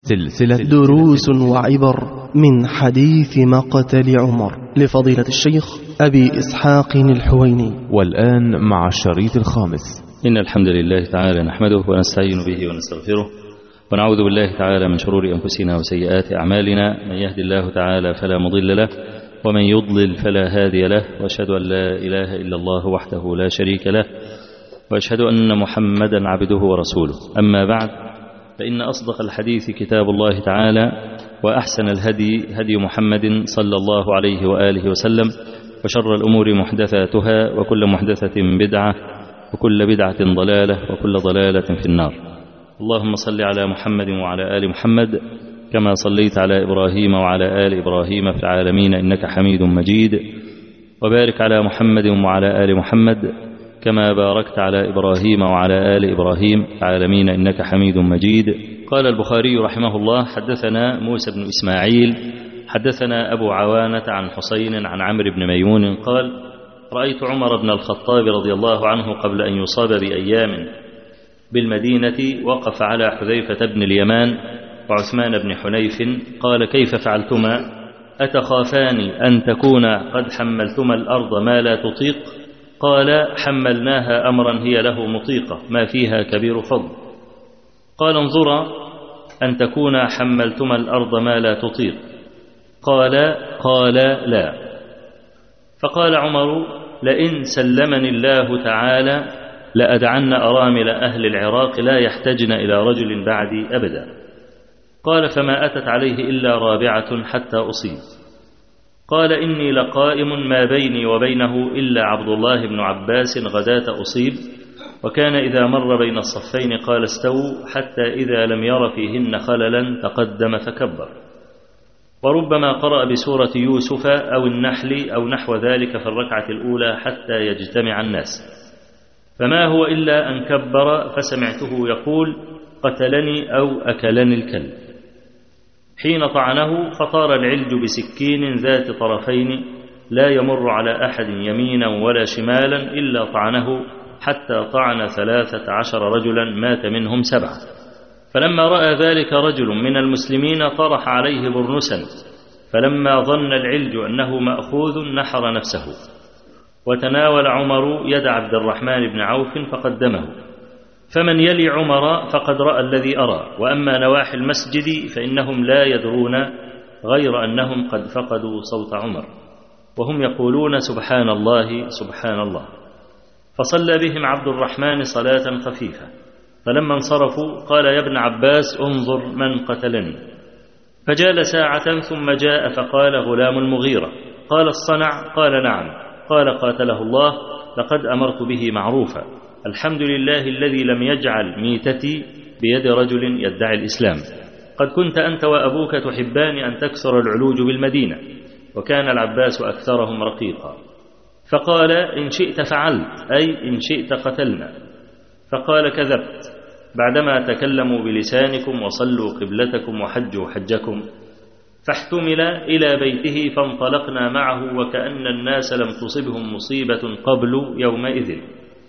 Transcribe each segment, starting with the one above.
سلسلة دروس وعبر من حديث مقتل عمر لفضيلة الشيخ أبي إسحاق الحويني والآن مع الشريط الخامس إن الحمد لله تعالى نحمده ونستعين به ونستغفره ونعوذ بالله تعالى من شرور أنفسنا وسيئات أعمالنا من يهد الله تعالى فلا مضل له ومن يضلل فلا هادي له وأشهد أن لا إله إلا الله وحده لا شريك له وأشهد أن محمدا عبده ورسوله أما بعد فإن أصدق الحديث كتاب الله تعالى وأحسن الهدي هدي محمد صلى الله عليه وآله وسلم وشر الأمور محدثاتها وكل محدثة بدعة وكل بدعة ضلالة وكل ضلالة في النار اللهم صل على محمد وعلى آل محمد كما صليت على إبراهيم وعلى آل إبراهيم في العالمين إنك حميد مجيد وبارك على محمد وعلى آل محمد كما باركت على إبراهيم وعلى آل إبراهيم في العالمين إنك حميد مجيد قال البخاري رحمه الله حدثنا موسى بن إسماعيل حدثنا أبو عوانة عن حسين عن عمرو بن ميمون قال رأيت عمر بن الخطاب رضي الله عنه قبل أن يصاب بأيام بالمدينة وقف على حذيفة بن اليمان وعثمان بن حنيف قال كيف فعلتما أتخافان أن تكون قد حملتما الأرض ما لا تطيق قال حملناها أمرا هي له مطيقة ما فيها كبير فضل قال انظرا أن تكون حملتما الأرض ما لا تطيق قال قال لا فقال عمر لئن سلمني الله تعالى لأدعن أرامل أهل العراق لا يحتجن إلى رجل بعدي أبدا قال فما أتت عليه إلا رابعة حتى أصيب قال إني لقائم ما بيني وبينه إلا عبد الله بن عباس غداة أصيب وكان إذا مر بين الصفين قال استووا حتى إذا لم ير فيهن خللا تقدم فكبر وربما قرأ بسورة يوسف أو النحل أو نحو ذلك في الركعة الأولى حتى يجتمع الناس فما هو إلا أن كبر فسمعته يقول قتلني أو أكلني الكلب حين طعنه فطار العلج بسكين ذات طرفين لا يمر على أحد يمينا ولا شمالا إلا طعنه حتى طعن ثلاثة عشر رجلا مات منهم سبعة فلما رأى ذلك رجل من المسلمين طرح عليه برنسا فلما ظن العلج أنه مأخوذ نحر نفسه وتناول عمر يد عبد الرحمن بن عوف فقدمه فمن يلي عمر فقد رأى الذي أرى وأما نواحي المسجد فإنهم لا يدرون غير أنهم قد فقدوا صوت عمر وهم يقولون سبحان الله سبحان الله فصلى بهم عبد الرحمن صلاة خفيفة فلما انصرفوا قال يا ابن عباس انظر من قتلني فجال ساعة ثم جاء فقال غلام المغيرة قال الصنع قال نعم قال قاتله الله لقد أمرت به معروفا الحمد لله الذي لم يجعل ميتتي بيد رجل يدعي الإسلام قد كنت أنت وأبوك تحبان أن تكسر العلوج بالمدينة وكان العباس أكثرهم رقيقا فقال إن شئت فعلت أي إن شئت قتلنا فقال كذبت بعدما تكلموا بلسانكم وصلوا قبلتكم وحجوا حجكم فاحتمل إلى بيته فانطلقنا معه وكأن الناس لم تصبهم مصيبة قبل يومئذ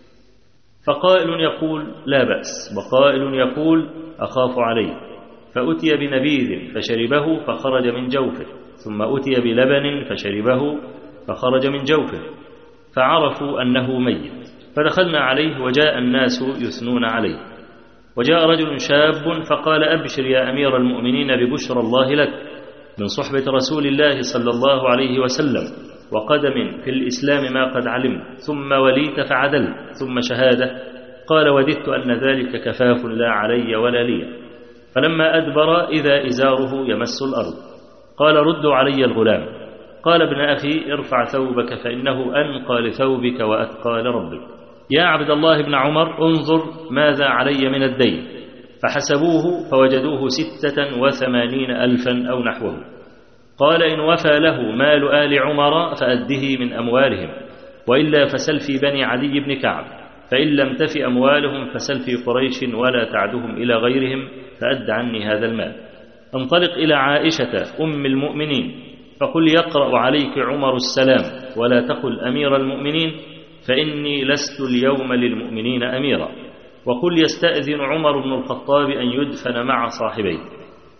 فقائل يقول لا بأس وقائل يقول أخاف عليه فأتي بنبيذ فشربه فخرج من جوفه ثم أتي بلبن فشربه فخرج من جوفه فعرفوا أنه ميت فدخلنا عليه وجاء الناس يثنون عليه وجاء رجل شاب فقال أبشر يا أمير المؤمنين ببشرى الله لك من صحبة رسول الله صلى الله عليه وسلم وقدم في الإسلام ما قد علمت ثم وليت فعدلت ثم شهادة قال وددت أن ذلك كفاف لا علي ولا لي فلما أدبر إذا إزاره يمس الأرض قال ردوا علي الغلام قال ابن أخي ارفع ثوبك فإنه أنقى لثوبك وأتقى لربك يا عبد الله بن عمر انظر ماذا علي من الدين فحسبوه فوجدوه ستة وثمانين ألفا أو نحوه قال إن وفى له مال آل عمر فأده من أموالهم وإلا فسل في بني عدي بن كعب فإن لم تف أموالهم فسل في قريش ولا تعدهم إلى غيرهم فأد عني هذا المال انطلق إلى عائشة أم المؤمنين فقل يقرأ عليك عمر السلام ولا تقل أمير المؤمنين فإني لست اليوم للمؤمنين أميرا وقل يستأذن عمر بن الخطاب أن يدفن مع صاحبيه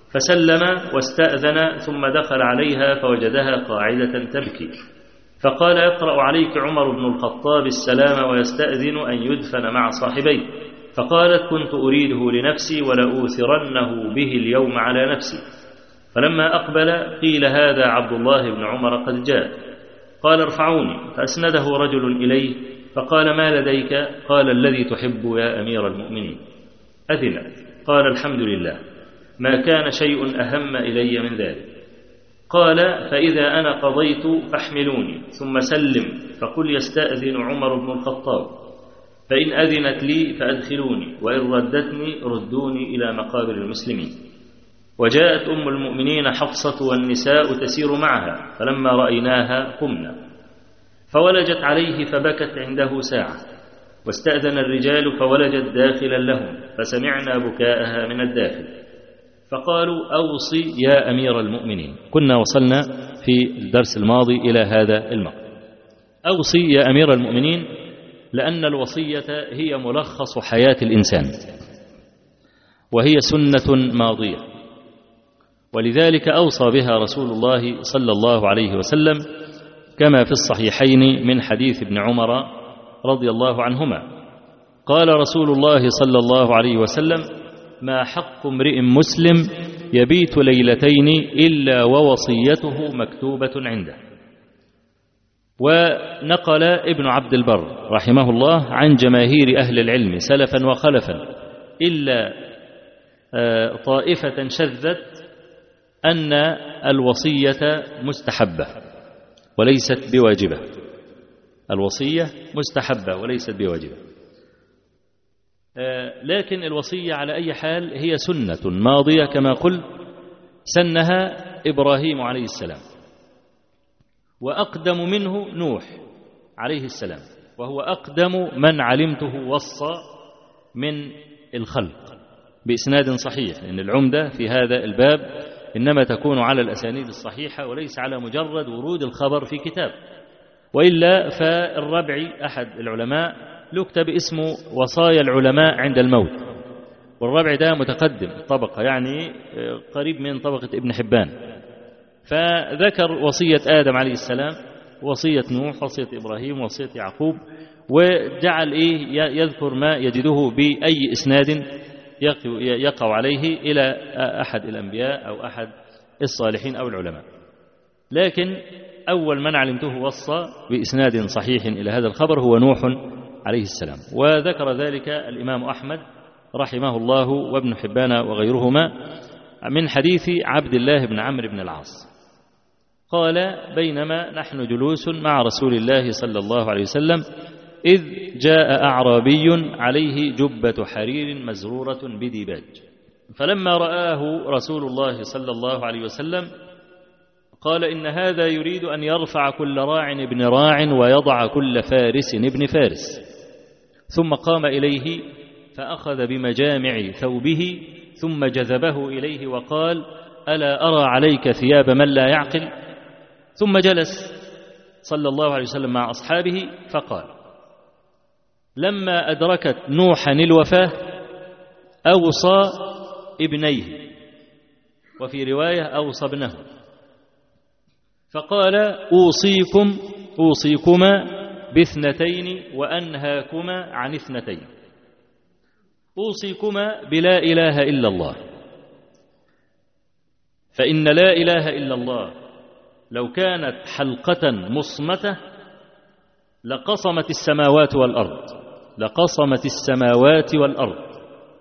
فسلم واستأذن ثم دخل عليها فوجدها قاعدة تبكي فقال يقرأ عليك عمر بن الخطاب السلام ويستأذن أن يدفن مع صاحبيه فقالت كنت أريده لنفسي ولأوثرنه به اليوم على نفسي فلما أقبل قيل هذا عبد الله بن عمر قد جاء قال ارفعوني فأسنده رجل إليه فقال ما لديك قال الذي تحب يا أمير المؤمنين أذنت قال الحمد لله ما كان شيء أهم إلي من ذلك قال فإذا أنا قضيت فاحملوني ثم سلم فقل يستأذن عمر بن الخطاب فإن أذنت لي فأدخلوني وإن ردتني ردوني إلى مقابر المسلمين وجاءت أم المؤمنين حفصة والنساء تسير معها فلما رأيناها قمنا فولجت عليه فبكت عنده ساعة واستأذن الرجال فولجت داخلا لهم فسمعنا بكاءها من الداخل فقالوا أوصي يا أمير المؤمنين كنا وصلنا في الدرس الماضي إلى هذا المقام أوصي يا أمير المؤمنين لأن الوصية هي ملخص حياة الإنسان وهي سنة ماضية ولذلك أوصى بها رسول الله صلى الله عليه وسلم كما في الصحيحين من حديث ابن عمر رضي الله عنهما قال رسول الله صلى الله عليه وسلم ما حق امرئ مسلم يبيت ليلتين إلا ووصيته مكتوبة عنده ونقل ابن عبد البر رحمه الله عن جماهير أهل العلم سلفا وخلفا إلا طائفة شذت أن الوصية مستحبة وليست بواجبة الوصية مستحبة وليست بواجبة لكن الوصية على أي حال هي سنة ماضية كما قلت سنها إبراهيم عليه السلام وأقدم منه نوح عليه السلام وهو أقدم من علمته وصى من الخلق بإسناد صحيح لأن العمدة في هذا الباب إنما تكون على الأسانيد الصحيحة وليس على مجرد ورود الخبر في كتاب وإلا فالربعي أحد العلماء يكتب اسمه وصايا العلماء عند الموت والربع ده متقدم طبقة يعني قريب من طبقة ابن حبان فذكر وصية آدم عليه السلام وصية نوح وصية إبراهيم وصية يعقوب وجعل إيه يذكر ما يجده بأي إسناد يقع عليه إلى أحد الأنبياء أو أحد الصالحين أو العلماء لكن أول من علمته وصى بإسناد صحيح إلى هذا الخبر هو نوح عليه السلام وذكر ذلك الإمام أحمد رحمه الله وابن حبان وغيرهما من حديث عبد الله بن عمرو بن العاص قال بينما نحن جلوس مع رسول الله صلى الله عليه وسلم إذ جاء أعرابي عليه جبة حرير مزرورة بديباج فلما رآه رسول الله صلى الله عليه وسلم قال إن هذا يريد أن يرفع كل راع ابن راع ويضع كل فارس ابن فارس ثم قام إليه فأخذ بمجامع ثوبه ثم جذبه إليه وقال ألا أرى عليك ثياب من لا يعقل ثم جلس صلى الله عليه وسلم مع أصحابه فقال لما أدركت نوحا الوفاة أوصى ابنيه وفي رواية أوصى ابنه فقال أوصيكم أوصيكما باثنتين وأنهاكما عن اثنتين أوصيكما بلا إله إلا الله فإن لا إله إلا الله لو كانت حلقة مصمتة لقصمت السماوات والأرض لقصمت السماوات والأرض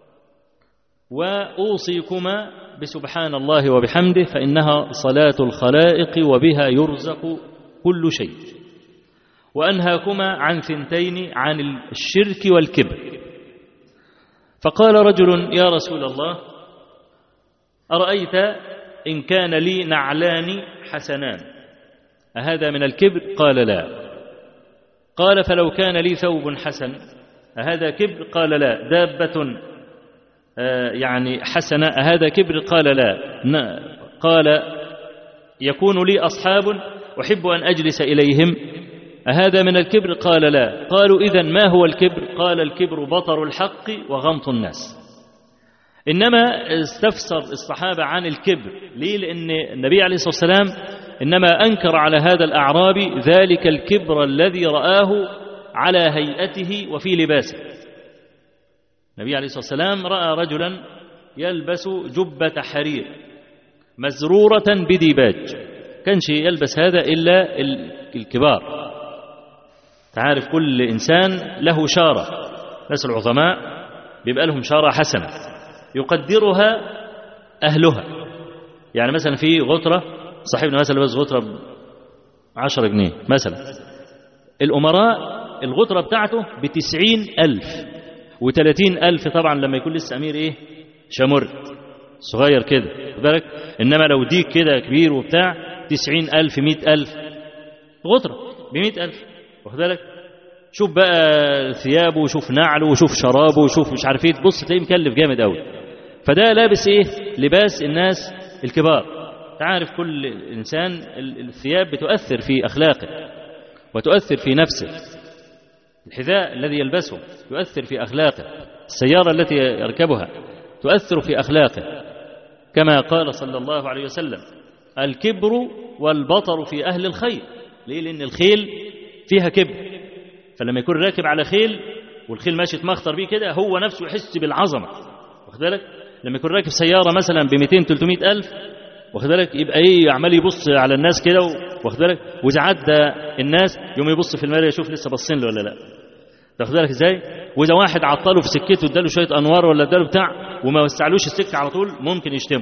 وأوصيكما بسبحان الله وبحمده فإنها صلاة الخلائق وبها يرزق كل شيء وأنهاكما عن ثنتين عن الشرك والكبر فقال رجل يا رسول الله أرأيت إن كان لي نعلان حسنان أهذا من الكبر قال لا قال فلو كان لي ثوب حسن أهذا كبر قال لا دابة يعني حسنة أهذا كبر قال لا قال يكون لي أصحاب أحب أن أجلس إليهم أهذا من الكبر قال لا قالوا إذا ما هو الكبر قال الكبر بطر الحق وغمط الناس إنما استفسر الصحابة عن الكبر ليه لأن النبي عليه الصلاة والسلام إنما أنكر على هذا الأعرابي ذلك الكبر الذي رآه على هيئته وفي لباسه النبي عليه الصلاة والسلام رأى رجلا يلبس جبة حرير مزرورة بديباج كانش يلبس هذا إلا الكبار تعرف كل إنسان له شارة ناس العظماء بيبقى لهم شارة حسنة يقدرها أهلها يعني مثلا في غترة صاحبنا مثلا لبس غترة عشرة جنيه مثلا الأمراء الغترة بتاعته بتسعين ألف وثلاثين ألف طبعا لما يكون لسه أمير إيه شمر صغير كده بالك إنما لو ديك كده كبير وبتاع تسعين ألف مئة ألف غترة بمئة ألف واخد بالك شوف بقى ثيابه وشوف نعله وشوف شرابه وشوف مش عارف ايه تبص تلاقيه مكلف جامد قوي فده لابس ايه لباس الناس الكبار تعرف كل انسان الثياب بتؤثر في اخلاقه وتؤثر في نفسه الحذاء الذي يلبسه يؤثر في اخلاقه السياره التي يركبها تؤثر في اخلاقه كما قال صلى الله عليه وسلم الكبر والبطر في اهل الخير ليه لان الخيل فيها كبر فلما يكون راكب على خيل والخيل ماشي تمخطر بيه كده هو نفسه يحس بالعظمه واخد بالك لما يكون راكب سياره مثلا ب 200 300 الف واخد بالك يبقى ايه عمال يبص على الناس كده واخد بالك واذا عدى الناس يوم يبص في المرايه يشوف لسه باصين له ولا لا تاخد بالك ازاي واذا واحد عطله في سكته اداله شويه انوار ولا اداله بتاع وما وسعلوش السكه على طول ممكن يشتمه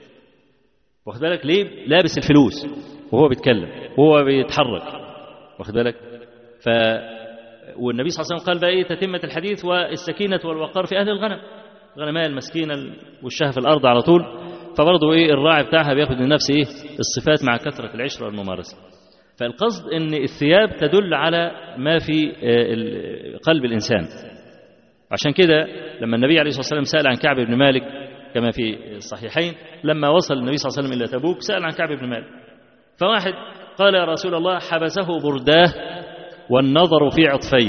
واخد بالك ليه لابس الفلوس وهو بيتكلم وهو بيتحرك واخد بالك ف والنبي صلى الله عليه وسلم قال بقى ايه تتمه الحديث والسكينه والوقار في اهل الغنم غنماء المسكينه والشاه في الارض على طول فبرضه ايه الراعي بتاعها بياخد من نفسه ايه الصفات مع كثره العشره والممارسه فالقصد ان الثياب تدل على ما في قلب الانسان عشان كده لما النبي عليه الصلاه والسلام سال عن كعب بن مالك كما في الصحيحين لما وصل النبي صلى الله عليه وسلم الى تبوك سال عن كعب بن مالك فواحد قال يا رسول الله حبسه برداه والنظر في عطفيه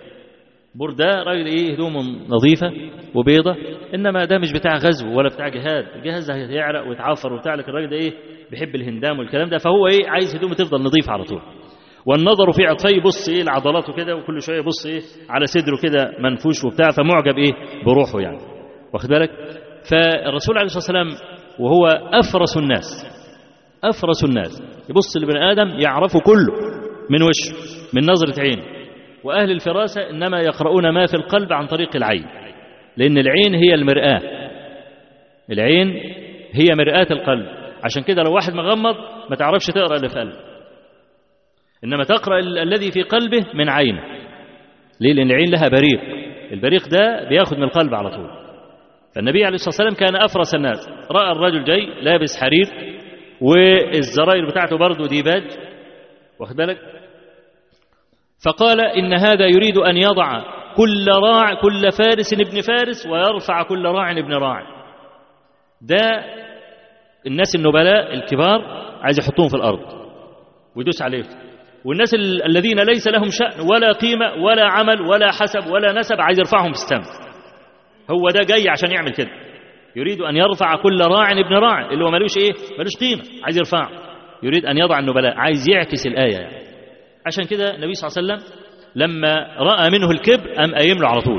برداه راجل ايه هدومه نظيفه وبيضه انما ده مش بتاع غزو ولا بتاع جهاد الجهاز ده هيعرق ويتعفر وبتاع لكن الراجل ده ايه بيحب الهندام والكلام ده فهو ايه عايز هدومه تفضل نظيفه على طول والنظر في عطفيه يبص ايه لعضلاته كده وكل شويه يبص ايه على صدره كده منفوش وبتاع فمعجب ايه بروحه يعني واخد بالك فالرسول عليه الصلاه والسلام وهو افرس الناس افرس الناس يبص لبني ادم يعرفه كله من وشه من نظره عينه واهل الفراسه انما يقرؤون ما في القلب عن طريق العين لان العين هي المراه العين هي مراه القلب عشان كده لو واحد مغمض ما تعرفش تقرا اللي في قلبه انما تقرا الذي في قلبه من عينه ليه لان العين لها بريق البريق ده بياخد من القلب على طول فالنبي عليه الصلاه والسلام كان افرس الناس راى الرجل جاي لابس حرير والزراير بتاعته برضه ديباج واخد بالك فقال ان هذا يريد ان يضع كل راع كل فارس ابن فارس ويرفع كل راع ابن راع ده الناس النبلاء الكبار عايز يحطوهم في الارض ويدوس عليهم والناس الذين ليس لهم شأن ولا قيمة ولا عمل ولا حسب ولا نسب عايز يرفعهم في السماء هو ده جاي عشان يعمل كده يريد أن يرفع كل راع ابن راع اللي هو ملوش إيه ملوش قيمة عايز يرفعه يريد أن يضع النبلاء عايز يعكس الآية يعني. عشان كده النبي صلى الله عليه وسلم لما رأى منه الكبر أم قايم له على طول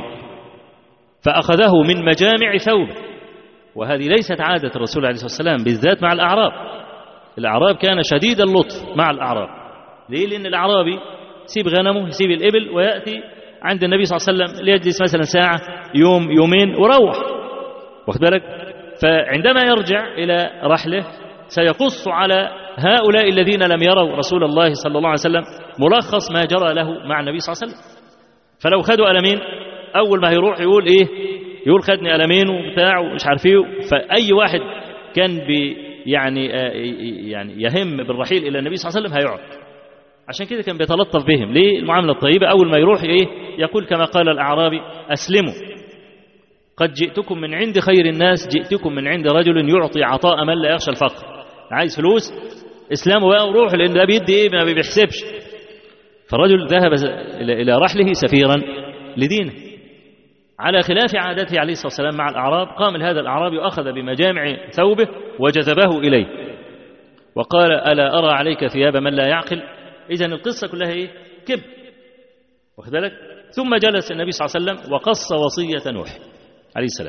فأخذه من مجامع ثوبه وهذه ليست عادة الرسول عليه الصلاة والسلام بالذات مع الأعراب الأعراب كان شديد اللطف مع الأعراب ليه؟ لأن الأعرابي يسيب غنمه يسيب الإبل ويأتي عند النبي صلى الله عليه وسلم ليجلس مثلا ساعة يوم يومين وروح واخد بالك فعندما يرجع إلى رحله سيقص على هؤلاء الذين لم يروا رسول الله صلى الله عليه وسلم ملخص ما جرى له مع النبي صلى الله عليه وسلم فلو خدوا ألمين أول ما هيروح يقول إيه يقول خدني ألمين وبتاع ومش عارف إيه فأي واحد كان بي يعني يعني يهم بالرحيل إلى النبي صلى الله عليه وسلم هيقعد عشان كده كان بيتلطف بهم ليه المعاملة الطيبة أول ما يروح إيه يقول كما قال الأعرابي أسلموا قد جئتكم من عند خير الناس جئتكم من عند رجل يعطي عطاء من لا يخشى الفقر عايز فلوس اسلامه بقى وروح لأن ده بيدي إيه ما بيحسبش فالرجل ذهب إلى رحله سفيرا لدينه على خلاف عادته عليه الصلاة والسلام مع الأعراب قام هذا الأعرابي وأخذ بمجامع ثوبه وجذبه إليه وقال ألا أرى عليك ثياب من لا يعقل إذا القصة كلها إيه؟ كبر واخد بالك ثم جلس النبي صلى الله عليه وسلم وقص وصية نوح عليه السلام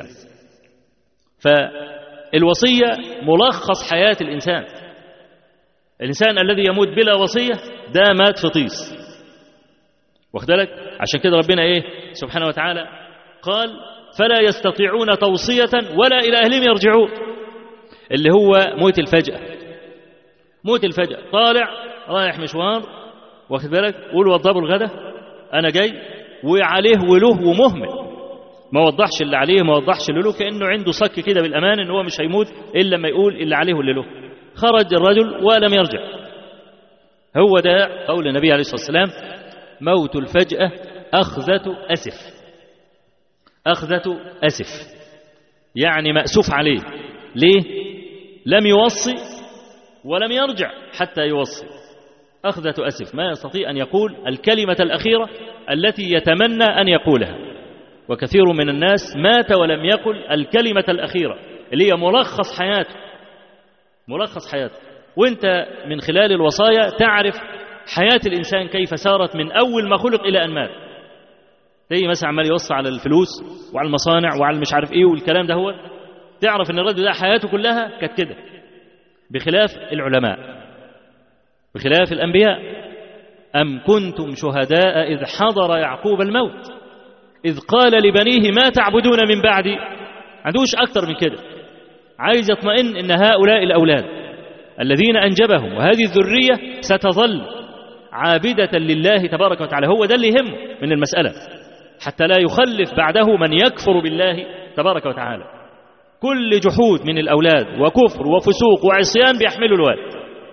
فالوصية ملخص حياة الإنسان الإنسان الذي يموت بلا وصية ده مات في طيس واخد بالك عشان كده ربنا إيه سبحانه وتعالى قال فلا يستطيعون توصية ولا إلى أهلهم يرجعون اللي هو موت الفجأة موت الفجأة طالع رايح مشوار واخد بالك قول وضبوا الغدا أنا جاي وعليه وله ومهمل ما وضحش اللي عليه ما وضحش اللي له كأنه عنده صك كده بالأمان إن هو مش هيموت إلا لما يقول اللي عليه واللي له خرج الرجل ولم يرجع هو ده قول النبي عليه الصلاة والسلام موت الفجأة أخذة أسف أخذة أسف يعني مأسوف عليه ليه لم يوصي ولم يرجع حتى يوصي أخذة أسف ما يستطيع أن يقول الكلمة الأخيرة التي يتمنى أن يقولها وكثير من الناس مات ولم يقل الكلمة الأخيرة اللي هي ملخص حياته ملخص حياته وانت من خلال الوصايا تعرف حياة الإنسان كيف سارت من أول ما خلق إلى أن مات زي مثلا عمال يوصي على الفلوس وعلى المصانع وعلى مش عارف ايه والكلام ده هو تعرف ان الرجل ده حياته كلها كانت كده بخلاف العلماء بخلاف الأنبياء أم كنتم شهداء إذ حضر يعقوب الموت إذ قال لبنيه ما تعبدون من بعدي عندوش أكتر من كده عايز يطمئن إن هؤلاء الأولاد الذين أنجبهم وهذه الذرية ستظل عابدة لله تبارك وتعالى هو ده اللي يهمه من المسألة حتى لا يخلف بعده من يكفر بالله تبارك وتعالى كل جحود من الأولاد وكفر وفسوق وعصيان بيحمله الوالد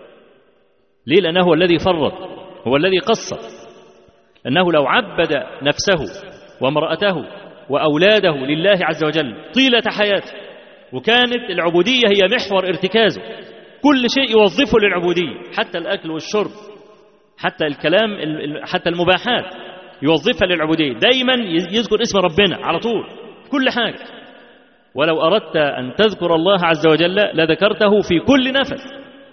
ليه لأنه هو الذي فرط هو الذي قصر أنه لو عبد نفسه وامرأته وأولاده لله عز وجل طيلة حياته وكانت العبودية هي محور ارتكازه كل شيء يوظفه للعبودية حتى الأكل والشرب حتى الكلام حتى المباحات يوظفها للعبودية دايما يذكر اسم ربنا على طول كل حاجة ولو أردت أن تذكر الله عز وجل لذكرته في كل نفس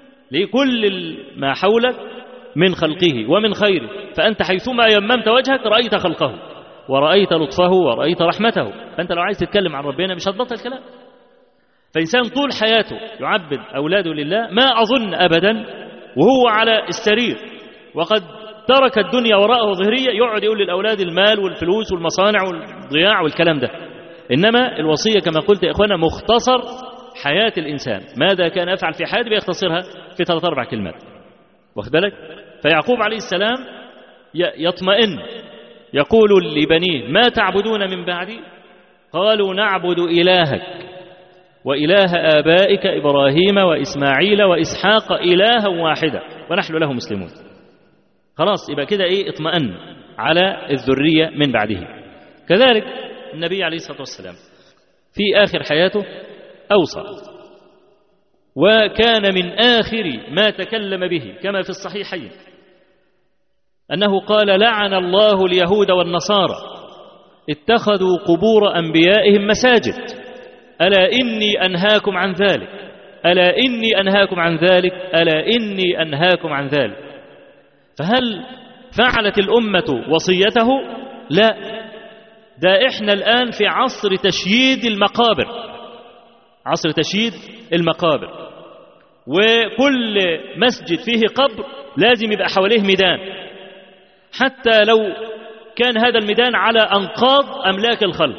لكل ما حولك من خلقه ومن خيره فأنت حيثما يممت وجهك رأيت خلقه ورأيت لطفه ورأيت رحمته فأنت لو عايز تتكلم عن ربنا مش هتبطل الكلام فإنسان طول حياته يعبد أولاده لله ما أظن أبدا وهو على السرير وقد ترك الدنيا وراءه ظهرية يقعد يقول للأولاد المال والفلوس والمصانع والضياع والكلام ده إنما الوصية كما قلت يا إخوانا مختصر حياة الإنسان ماذا كان يفعل في حياته بيختصرها في ثلاث أربع كلمات واخد بالك فيعقوب عليه السلام يطمئن يقول لبنيه ما تعبدون من بعدي قالوا نعبد إلهك وإله آبائك إبراهيم وإسماعيل وإسحاق إلها واحدا ونحن له مسلمون خلاص يبقى كده إيه اطمأن على الذرية من بعده كذلك النبي عليه الصلاة والسلام في آخر حياته أوصى وكان من آخر ما تكلم به كما في الصحيحين أنه قال لعن الله اليهود والنصارى اتخذوا قبور أنبيائهم مساجد ألا إني أنهاكم عن ذلك ألا إني أنهاكم عن ذلك ألا إني أنهاكم عن ذلك فهل فعلت الأمة وصيته لا ده إحنا الآن في عصر تشييد المقابر عصر تشييد المقابر وكل مسجد فيه قبر لازم يبقى حواليه ميدان حتى لو كان هذا الميدان على أنقاض أملاك الخلق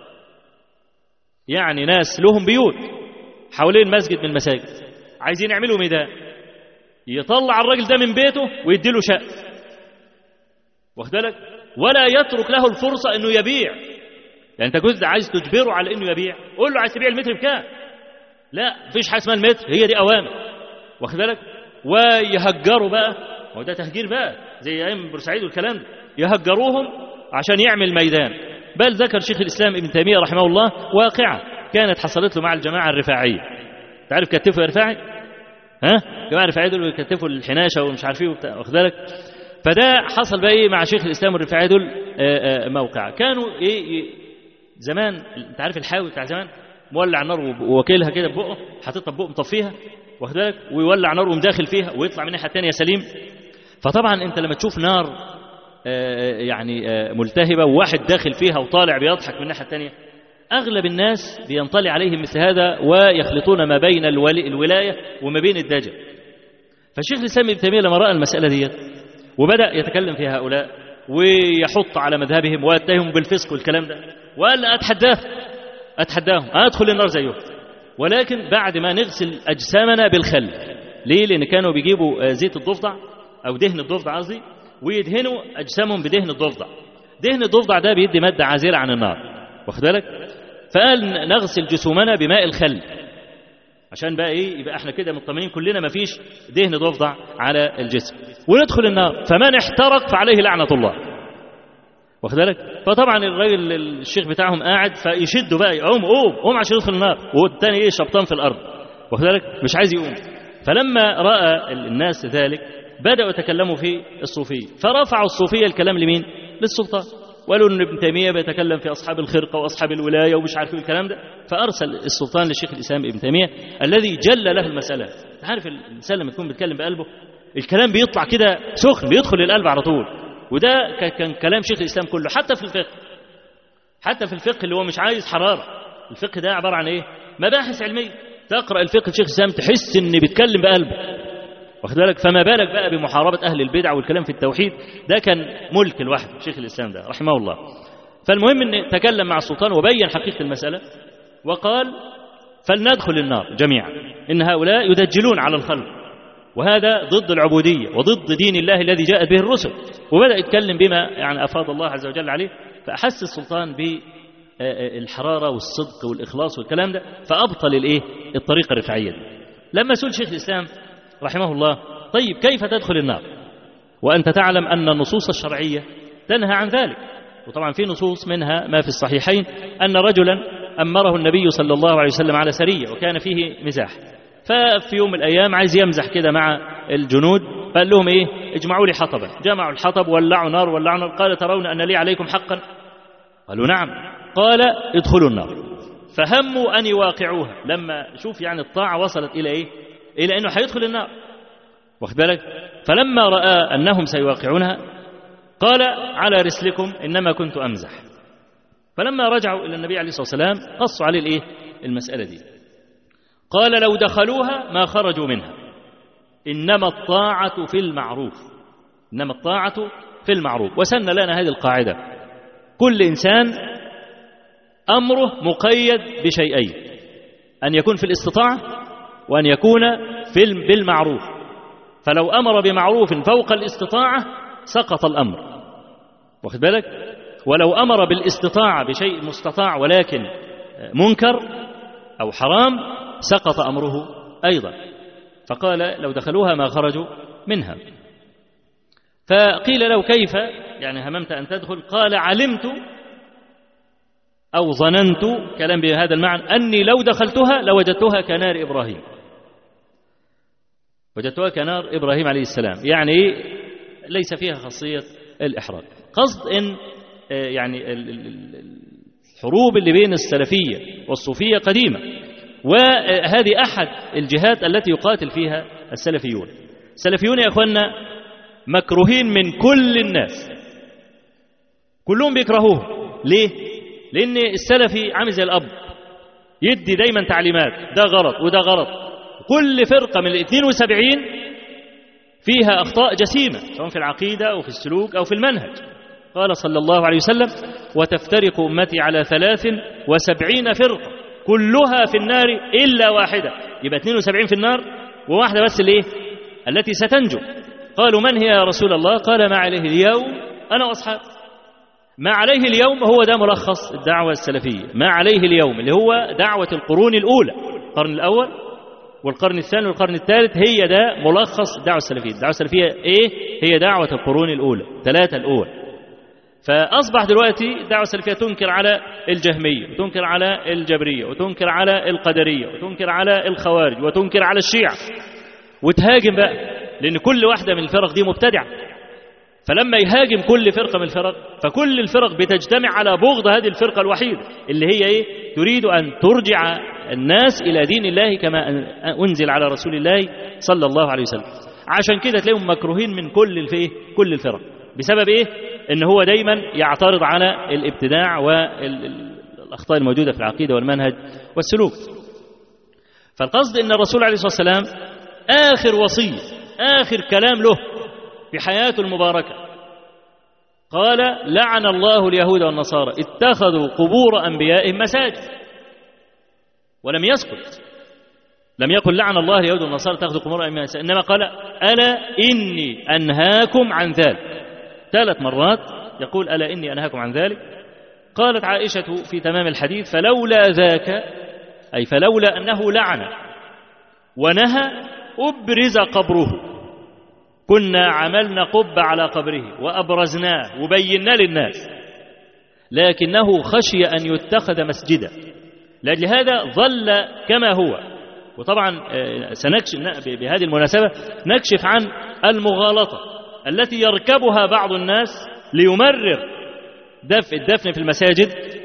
يعني ناس لهم بيوت حوالين مسجد من المساجد عايزين يعملوا ميدان يطلع الراجل ده من بيته ويديله شقة واخد بالك ولا يترك له الفرصة انه يبيع يعني انت جزء عايز تجبره على انه يبيع قول له عايز تبيع المتر بكام لا مفيش حاجه اسمها المتر هي دي اوامر واخد بالك ويهجروا بقى هو ده تهجير بقى زي ايام بورسعيد والكلام ده يهجروهم عشان يعمل ميدان بل ذكر شيخ الاسلام ابن تيميه رحمه الله واقعه كانت حصلت له مع الجماعه الرفاعيه تعرف كتفوا يا رفاعي ها الجماعه الرفاعيه دول كتفوا الحناشه ومش عارف ايه وبتاع واخد بالك فده حصل بقى ايه مع شيخ الاسلام الرفاعي دول موقع كانوا ايه زمان انت عارف الحاوي بتاع زمان مولع نار وواكلها كده ببقه حاططها ببقه مطفيها واخد بالك ويولع نار ويقوم داخل فيها ويطلع من الناحيه الثانيه سليم فطبعا انت لما تشوف نار آه، يعني آه، ملتهبه وواحد داخل فيها وطالع بيضحك من الناحيه الثانيه اغلب الناس بينطلي عليهم مثل هذا ويخلطون ما بين الولي الولايه وما بين الدجل فالشيخ الاسلام ابن تيميه لما راى المساله ديت وبدا يتكلم في هؤلاء ويحط على مذهبهم ويتهم بالفسق والكلام ده وقال اتحداه اتحداهم ادخل النار زيهم ولكن بعد ما نغسل اجسامنا بالخل ليه لان كانوا بيجيبوا آه، زيت الضفدع او دهن الضفدع قصدي ويدهنوا اجسامهم بدهن الضفدع دهن الضفدع ده بيدي ماده عازله عن النار واخد بالك فقال نغسل جسومنا بماء الخل عشان بقى ايه يبقى احنا كده مطمئنين كلنا ما فيش دهن ضفدع على الجسم وندخل النار فمن احترق فعليه لعنه الله واخد بالك فطبعا الراجل الشيخ بتاعهم قاعد فيشدوا بقى قوم قوم قوم عشان يدخل النار والتاني ايه شبطان في الارض واخد بالك مش عايز يقوم فلما راى الناس ذلك بداوا يتكلموا في الصوفيه فرفعوا الصوفيه الكلام لمين للسلطان وقالوا ان ابن تيميه بيتكلم في اصحاب الخرقه واصحاب الولايه ومش عارف ايه الكلام ده فارسل السلطان للشيخ الاسلام ابن تيميه الذي جل له المساله انت عارف الانسان لما يكون بيتكلم بقلبه الكلام بيطلع كده سخن بيدخل القلب على طول وده ك- كان كلام شيخ الاسلام كله حتى في الفقه حتى في الفقه اللي هو مش عايز حراره الفقه ده عباره عن ايه مباحث علميه تقرا الفقه لشيخ الاسلام تحس ان بيتكلم بقلبه واخد بالك فما بالك بقى بمحاربه اهل البدع والكلام في التوحيد ده كان ملك لوحده شيخ الاسلام ده رحمه الله فالمهم ان تكلم مع السلطان وبين حقيقه المساله وقال فلندخل النار جميعا ان هؤلاء يدجلون على الخلق وهذا ضد العبوديه وضد دين الله الذي جاءت به الرسل وبدا يتكلم بما يعني افاض الله عز وجل عليه فاحس السلطان بالحراره والصدق والاخلاص والكلام ده فابطل الايه الطريقه الرفاعيه دي لما سئل شيخ الاسلام رحمه الله طيب كيف تدخل النار وأنت تعلم أن النصوص الشرعية تنهى عن ذلك وطبعا في نصوص منها ما في الصحيحين أن رجلا أمره النبي صلى الله عليه وسلم على سرية وكان فيه مزاح ففي يوم من الأيام عايز يمزح كده مع الجنود فقال لهم إيه اجمعوا لي حطبا جمعوا الحطب ولعوا نار ولعوا نار قال ترون أن لي عليكم حقا قالوا نعم قال ادخلوا النار فهموا أن يواقعوها لما شوف يعني الطاعة وصلت إلى إيه إلى أنه حيدخل النار واخد بالك فلما رأى أنهم سيواقعونها قال على رسلكم إنما كنت أمزح فلما رجعوا إلى النبي عليه الصلاة والسلام قصوا عليه الإيه المسألة دي قال لو دخلوها ما خرجوا منها إنما الطاعة في المعروف إنما الطاعة في المعروف وسن لنا هذه القاعدة كل إنسان أمره مقيد بشيئين أن يكون في الاستطاعة وأن يكون في الم- بالمعروف فلو أمر بمعروف فوق الاستطاعة سقط الأمر واخد بالك ولو أمر بالاستطاعة بشيء مستطاع ولكن منكر أو حرام سقط أمره أيضا فقال لو دخلوها ما خرجوا منها فقيل له كيف يعني هممت أن تدخل قال علمت أو ظننت كلام بهذا المعنى أني لو دخلتها لوجدتها كنار إبراهيم وجدتها كنار إبراهيم عليه السلام يعني ليس فيها خاصية الإحراق قصد إن آه، يعني ال- ال- ال- الحروب اللي بين السلفية والصوفية قديمة وهذه أحد الجهات التي يقاتل فيها السلفيون السلفيون يا أخوانا مكروهين من كل الناس كلهم بيكرهوه ليه؟ لأن السلفي عامل زي الأب يدي دايما تعليمات ده غلط وده غلط كل فرقة من ال 72 فيها أخطاء جسيمة سواء في العقيدة أو في السلوك أو في المنهج قال صلى الله عليه وسلم وتفترق أمتي على ثلاث وسبعين فرقة كلها في النار إلا واحدة يبقى 72 في النار وواحدة بس اللي إيه؟ التي ستنجو قالوا من هي يا رسول الله قال ما عليه اليوم أنا وأصحابي ما عليه اليوم هو ده ملخص الدعوة السلفية ما عليه اليوم اللي هو دعوة القرون الأولى القرن الأول والقرن الثاني والقرن الثالث هي ده ملخص الدعوة السلفية الدعوة السلفية إيه هي دعوة القرون الأولى ثلاثة الأول فأصبح دلوقتي الدعوة السلفية تنكر على الجهمية وتنكر على الجبرية وتنكر على القدرية وتنكر على الخوارج وتنكر على الشيعة وتهاجم بقى لأن كل واحدة من الفرق دي مبتدعة فلما يهاجم كل فرقة من الفرق فكل الفرق بتجتمع على بغض هذه الفرقة الوحيدة اللي هي إيه؟ تريد أن ترجع الناس إلى دين الله كما أنزل على رسول الله صلى الله عليه وسلم عشان كده تلاقيهم مكروهين من كل الفيه كل الفرق بسبب إيه؟ إن هو دايما يعترض على الابتداع والأخطاء الموجودة في العقيدة والمنهج والسلوك فالقصد أن الرسول عليه الصلاة والسلام آخر وصية آخر كلام له في حياته المباركة قال لعن الله اليهود والنصارى اتخذوا قبور أنبيائهم مساجد ولم يسكت لم يقل لعن الله اليهود والنصارى اتخذوا قبور أنبيائهم مساجد إنما قال ألا إني أنهاكم عن ذلك ثلاث مرات يقول ألا إني أنهاكم عن ذلك قالت عائشة في تمام الحديث فلولا ذاك أي فلولا أنه لعن ونهى أبرز قبره كنا عملنا قب على قبره وأبرزناه وبينا للناس لكنه خشي أن يتخذ مسجدا لأجل هذا ظل كما هو وطبعا سنكشف بهذه المناسبة نكشف عن المغالطة التي يركبها بعض الناس ليمرر دفء الدفن في المساجد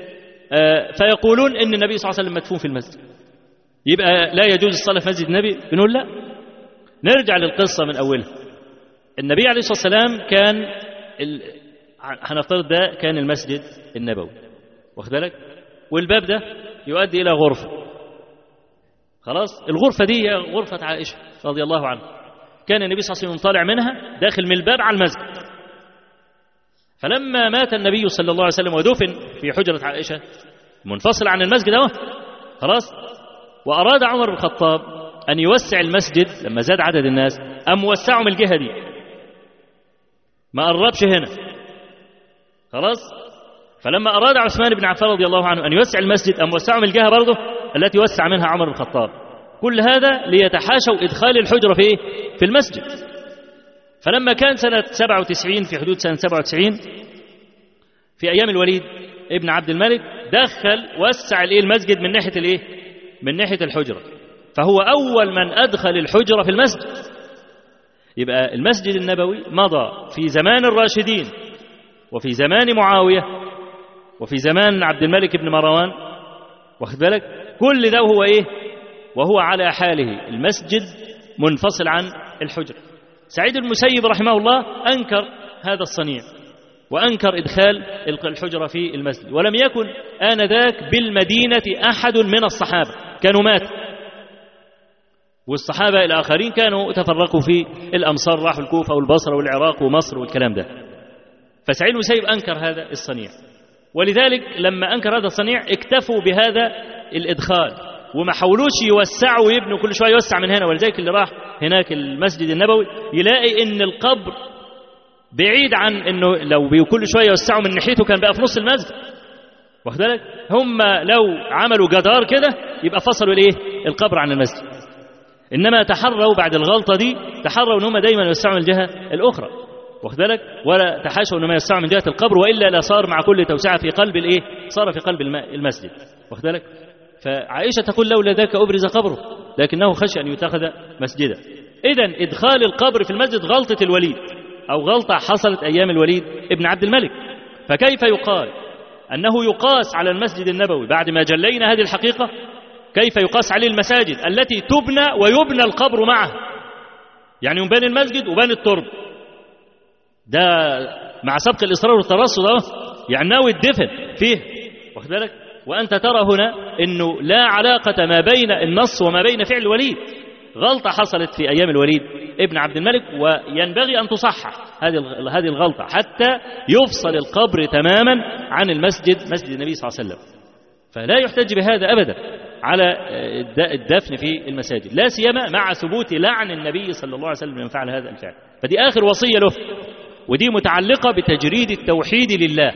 فيقولون ان النبي صلى الله عليه وسلم مدفون في المسجد يبقى لا يجوز الصلاه في مسجد النبي بنقول لا نرجع للقصه من اولها النبي عليه الصلاه والسلام كان ال... هنفترض ده كان المسجد النبوي واخد بالك والباب ده يؤدي الى غرفه خلاص الغرفه دي هي غرفه عائشه رضي الله عنها كان النبي صلى الله عليه وسلم طالع منها داخل من الباب على المسجد فلما مات النبي صلى الله عليه وسلم ودفن في حجرة عائشة منفصل عن المسجد اهو خلاص وأراد عمر بن الخطاب أن يوسع المسجد لما زاد عدد الناس أم وسعه من الجهة دي ما قربش هنا خلاص فلما أراد عثمان بن عفان رضي الله عنه أن يوسع المسجد أم وسعه من الجهة برضه التي وسع منها عمر بن الخطاب كل هذا ليتحاشوا إدخال الحجرة في إيه؟ في المسجد فلما كان سنة 97 في حدود سنة 97 في أيام الوليد ابن عبد الملك دخل وسع الإيه المسجد من ناحية الإيه؟ من ناحية الحجرة فهو أول من أدخل الحجرة في المسجد يبقى المسجد النبوي مضى في زمان الراشدين وفي زمان معاوية وفي زمان عبد الملك بن مروان واخد بالك كل ده هو إيه وهو على حاله المسجد منفصل عن الحجرة سعيد المسيب رحمه الله أنكر هذا الصنيع وأنكر إدخال الحجرة في المسجد ولم يكن آنذاك بالمدينة أحد من الصحابة كانوا ماتوا والصحابة الآخرين كانوا تفرقوا في الأمصار راحوا الكوفة والبصرة والعراق ومصر والكلام ده فسعيد المسيب أنكر هذا الصنيع ولذلك لما أنكر هذا الصنيع اكتفوا بهذا الإدخال وما حاولوش يوسعوا ويبنوا كل شويه يوسع من هنا ولذلك اللي راح هناك المسجد النبوي يلاقي ان القبر بعيد عن انه لو كل شويه يوسعوا من ناحيته كان بقى في نص المسجد واخد بالك هم لو عملوا جدار كده يبقى فصلوا الايه القبر عن المسجد انما تحروا بعد الغلطه دي تحروا ان هم دايما يوسعوا من الجهه الاخرى واخد بالك ولا تحاشوا انهم يوسعوا من جهه القبر والا لصار مع كل توسعه في قلب الايه صار في قلب المسجد واخد بالك فعائشة تقول لولا ذاك أبرز قبره لكنه خشي أن يتخذ مسجدا إذا إدخال القبر في المسجد غلطة الوليد أو غلطة حصلت أيام الوليد ابن عبد الملك فكيف يقال أنه يقاس على المسجد النبوي بعد ما جلينا هذه الحقيقة كيف يقاس عليه المساجد التي تبنى ويبنى القبر معه يعني يبان المسجد وبان الترب ده مع سبق الإصرار والترصد يعني ناوي الدفن فيه واخد بالك وأنت ترى هنا أنه لا علاقة ما بين النص وما بين فعل الوليد غلطة حصلت في أيام الوليد ابن عبد الملك وينبغي أن تصحح هذه هذه الغلطة حتى يفصل القبر تماما عن المسجد مسجد النبي صلى الله عليه وسلم فلا يحتج بهذا أبدا على الدفن في المساجد لا سيما مع ثبوت لعن النبي صلى الله عليه وسلم من فعل هذا الفعل فدي آخر وصية له ودي متعلقة بتجريد التوحيد لله